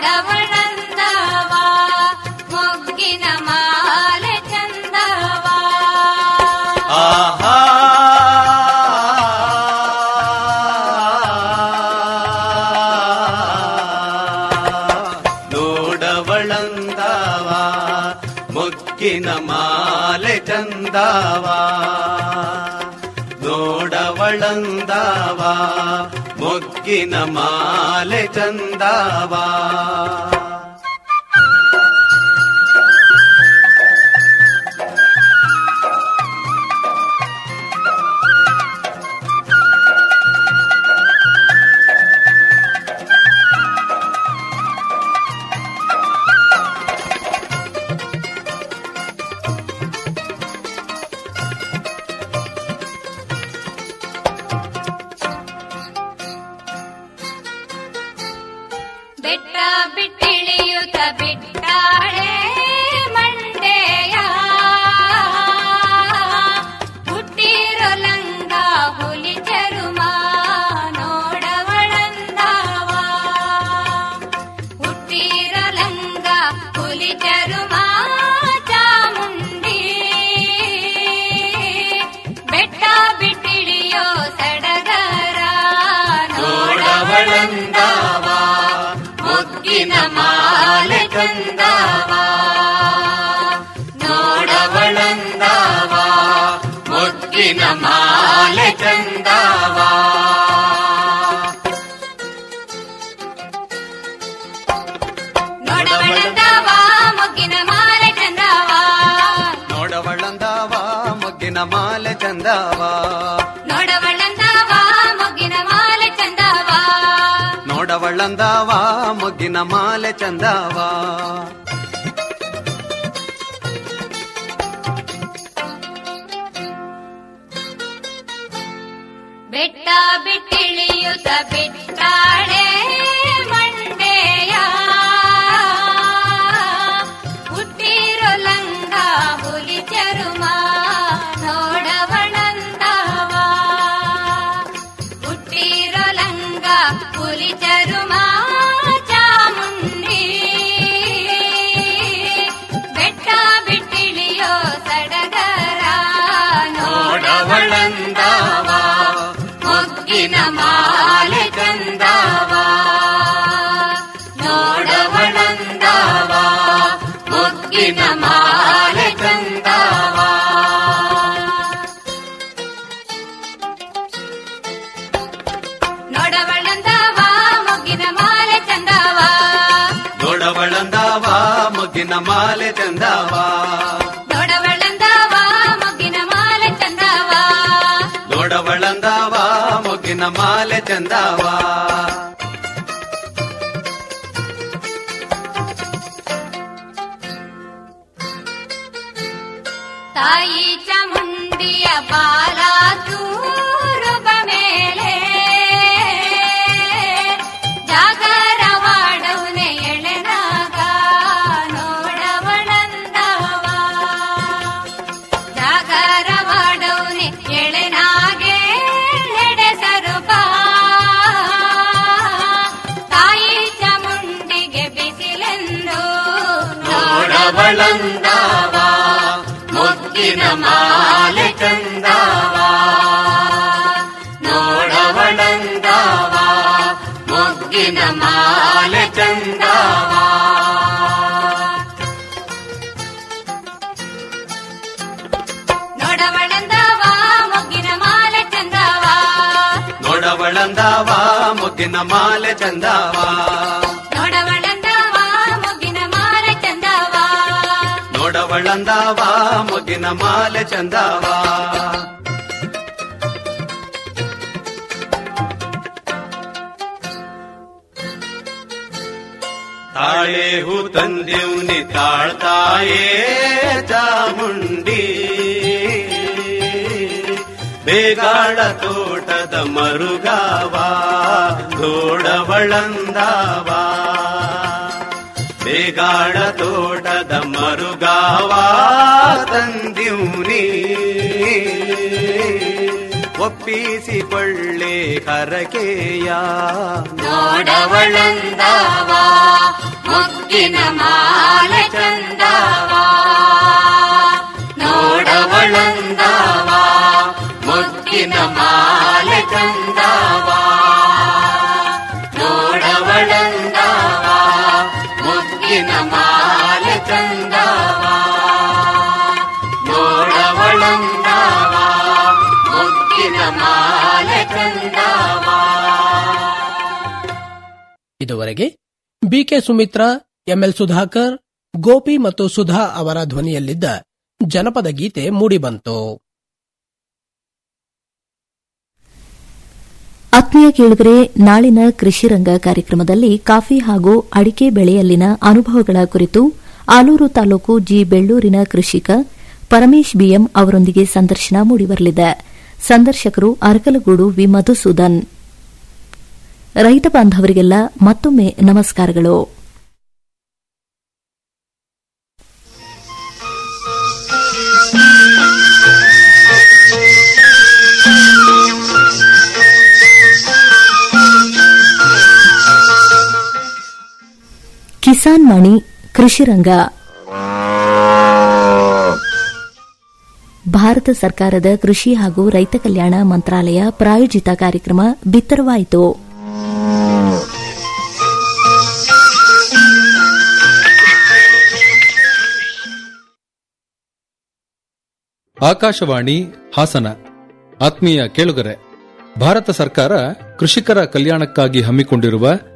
ನೋಡವಳಂದವಾ ಮೊಗ್ಗಿನ ಮಾಲೆ ಚಂದವಾ ಆಹಾ ನೋಡವಳಂದವ ಮೊಗ್ಗಿನ ಮಾಲೆ ಚಂದವ ನೋಡವಳಂದವ ಮೊಗ್ಗಿನ ಮಾಲೆ ಚಂದವ ಬೆಟ್ಟ ಬಿಟ್ಟಿಳಿಯುತ್ತ ಬಿಟ್ಟಾಳೆ ಮಂಡೆಯ ಹುಟ್ಟಿರೋ ಲಂಗ ಹುಲಿ ಚರುಮ ನೋಡವಳಂದವ ಹುಟ್ಟಿರೋ ಲಂಗ ಹುಲಿ ಚರುಮ ಚಾಮುಂಡಿ ಬೆಟ್ಟ ಬಿಟ್ಟಿಳಿಯೋ ಸಡಗರ ನೋಡವಳಂದವ ಮೊಗ್ಗಿನ ಮಾಲೆ ಚಂದವ ನೋಡವಳಂದವ ಮೊಗ್ಗಿನ ಮಾಲೆ ಚಂದವ ನೋಡವಳಂದವ ಮೊಗ್ಗಿನ ಮಾಲೆ ಚಂದವ ನೋಡವಳಂದವ ಮೊಗ್ಗಿನ ಮಾಲೆ ಚಂದವ ನೋಡವಳಂದವ ಮೊಗ್ಗಿನ ಮಾಲೆ ಚಂದವ ನೋಡವಳಂದವ ಮೊಗ್ಗಿನ ಮಾಲೆ ಚಂದವ ಬೆಟ್ಟ ಬಿಟ್ಟಿಳಿಯುತ್ತ ಬಿಟ್ಟಾಳೆ ಮಂಡೆಯ ಹುಟ್ಟಿರೋ ಲಂಗ ಹುಲಿ ಚರುಮ ನೋಡವಳಂದವ ಹುಟ್ಟಿರೋ ಲಂಗ ಹುಲಿ ಚರುಮ ಚಾಮುಂಡಿ ಬೆಟ್ಟ ಬಿಟ್ಟಿಳಿಯೋ ಸಡಗರ ನೋಡವಳಂದವ ಮೊಗ್ಗಿನ ಮಾಲೆ ಚಂದವ ನೋಡವಳಂದವ ಮೊಗ್ಗಿನ ಮಾಲೆ ಚಂದವ ನೋಡವಳಂದವ ಮೊಗ್ಗಿನ ಮಾಲೆ ಚಂದವ ನೋಡವಳಂದವ ಮೊಗ್ಗಿನ ಮಾಲೆ ಚಂದವ ನೋಡವಳಂದವ ಮೊಗ್ಗಿನ ಮಾಲೆ ಚಂದವ ನೋಡವಳಂದವ ಮೊಗ್ಗಿನ ಮಾಲೆ ಚಂದವ ತಾಯಿ ಚಾಮುಂಡಿಯ ಬಾಲ ತೂರುಬ ಮೇಲೆ ಜಾಗರವಾಡೌನೆ ಎಳೆನಾಗ ನೋಡವಳಂದವ ಜಾಗರವಾಡೌನೆ ಎಳೆನಾಗೆ ನಡೆಸರುಪ ತಾಯಿ ಚಾಮುಂಡಿಗೆ ಬಿಸಿಲೆಂದು ನೋಡವಳಂದವ ಮೊಗ್ಗಿನ ಮಾಲೆ ಚಂದವ ನೋಡವಳಂದವ ಮೊಗ್ಗಿನ ಮಾಲೆ ಚಂದವ ನೋಡವಳಂದವ ಮೊಗ್ಗಿನ ಮಾಲೆ ಚಂದವ ನೋಡವಳಂದವ ಮೊಗ್ಗಿನ ಮಾಲೆ ಚಂದವ ನೋಡವಳಂದವ ಮೊಗ್ಗಿನ ಮಾಲೆ ಚಂದವ ನೋಡವಳಂದವ ಮೊಗ್ಗಿನ ಮಾಲೆ ಚಂದವ ತಾಳೆ ಹೂ ತಂದೆವ್ನಿ ತಾಳ್ತಾಯೇ ಚಾಮುಂಡಿ ಬೇಗಾಳ ತೋಟದ ಮರುಗಾವ ದೋಡವಳಂದಾವ ಬೇಗಾಳ ತೋಟದ ಮರುಗಾವ ತಂದಿವ್ನಿ ಒಪ್ಪಿಸಿಕೊಳ್ಳೆ ಹರಕೆಯ ನೋಡವಳಂದವ ಮೊಗ್ಗಿನ ಮಾಲೆ ಚಂದವ ನೋಡವಳಂದವ ಮೊಗ್ಗಿನ ಮಾಲೆ ಚಂದವ ನೋಡವಳಂದವ ಮೊಗ್ಗಿನ ಮಾಲೆ ಚಂದವ ನೋಡವಳಂದವ ಮೊಗ್ಗಿನ ಮಾಲೆ ಚಂದವ ಇದುವರೆಗೆ ಬಿಕೆ ಸುಮಿತ್ರಾ ಎಂಎಲ್ ಸುಧಾಕರ್ ಗೋಪಿ ಮತ್ತು ಸುಧಾ ಅವರ ಧ್ವನಿಯಲ್ಲಿದ್ದ ಜನಪದ ಗೀತೆ ಮೂಡಿಬಂತು ಆತ್ಮೀಯ ಕೇಳಿದರೆ ನಾಳಿನ ಕೃಷಿ ರಂಗ ಕಾರ್ಯಕ್ರಮದಲ್ಲಿ ಕಾಫಿ ಹಾಗೂ ಅಡಿಕೆ ಬೆಳೆಯಲ್ಲಿನ ಅನುಭವಗಳ ಕುರಿತು ಆಲೂರು ತಾಲೂಕು ಜಿ ಬೆಳ್ಳೂರಿನ ಕೃಷಿಕ ಪರಮೇಶ್ ಬಿಎಂ ಅವರೊಂದಿಗೆ ಸಂದರ್ಶನ ಮೂಡಿಬರಲಿದೆ ಸಂದರ್ಶಕರು ಅರಕಲಗೂಡು ವಿ ಮಧುಸೂದನ್ ರೈತ ಬಾಂಧವರಿಗೆಲ್ಲ ಮತ್ತೊಮ್ಮೆ ನಮಸ್ಕಾರಗಳು ಕಿಸಾನ್ ಮಣಿ ಕೃಷಿ ರಂಗ ಭಾರತ ಸರ್ಕಾರದ ಕೃಷಿ ಹಾಗೂ ರೈತ ಕಲ್ಯಾಣ ಮಂತ್ರಾಲಯ ಪ್ರಾಯೋಜಿತ ಕಾರ್ಯಕ್ರಮ ಬಿತ್ತರವಾಯಿತು ಆಕಾಶವಾಣಿ ಹಾಸನ ಆತ್ಮೀಯ ಕೇಳುಗರೆ ಭಾರತ ಸರ್ಕಾರ ಕೃಷಿಕರ ಕಲ್ಯಾಣಕ್ಕಾಗಿ ಹಮ್ಮಿಕೊಂಡಿರುವ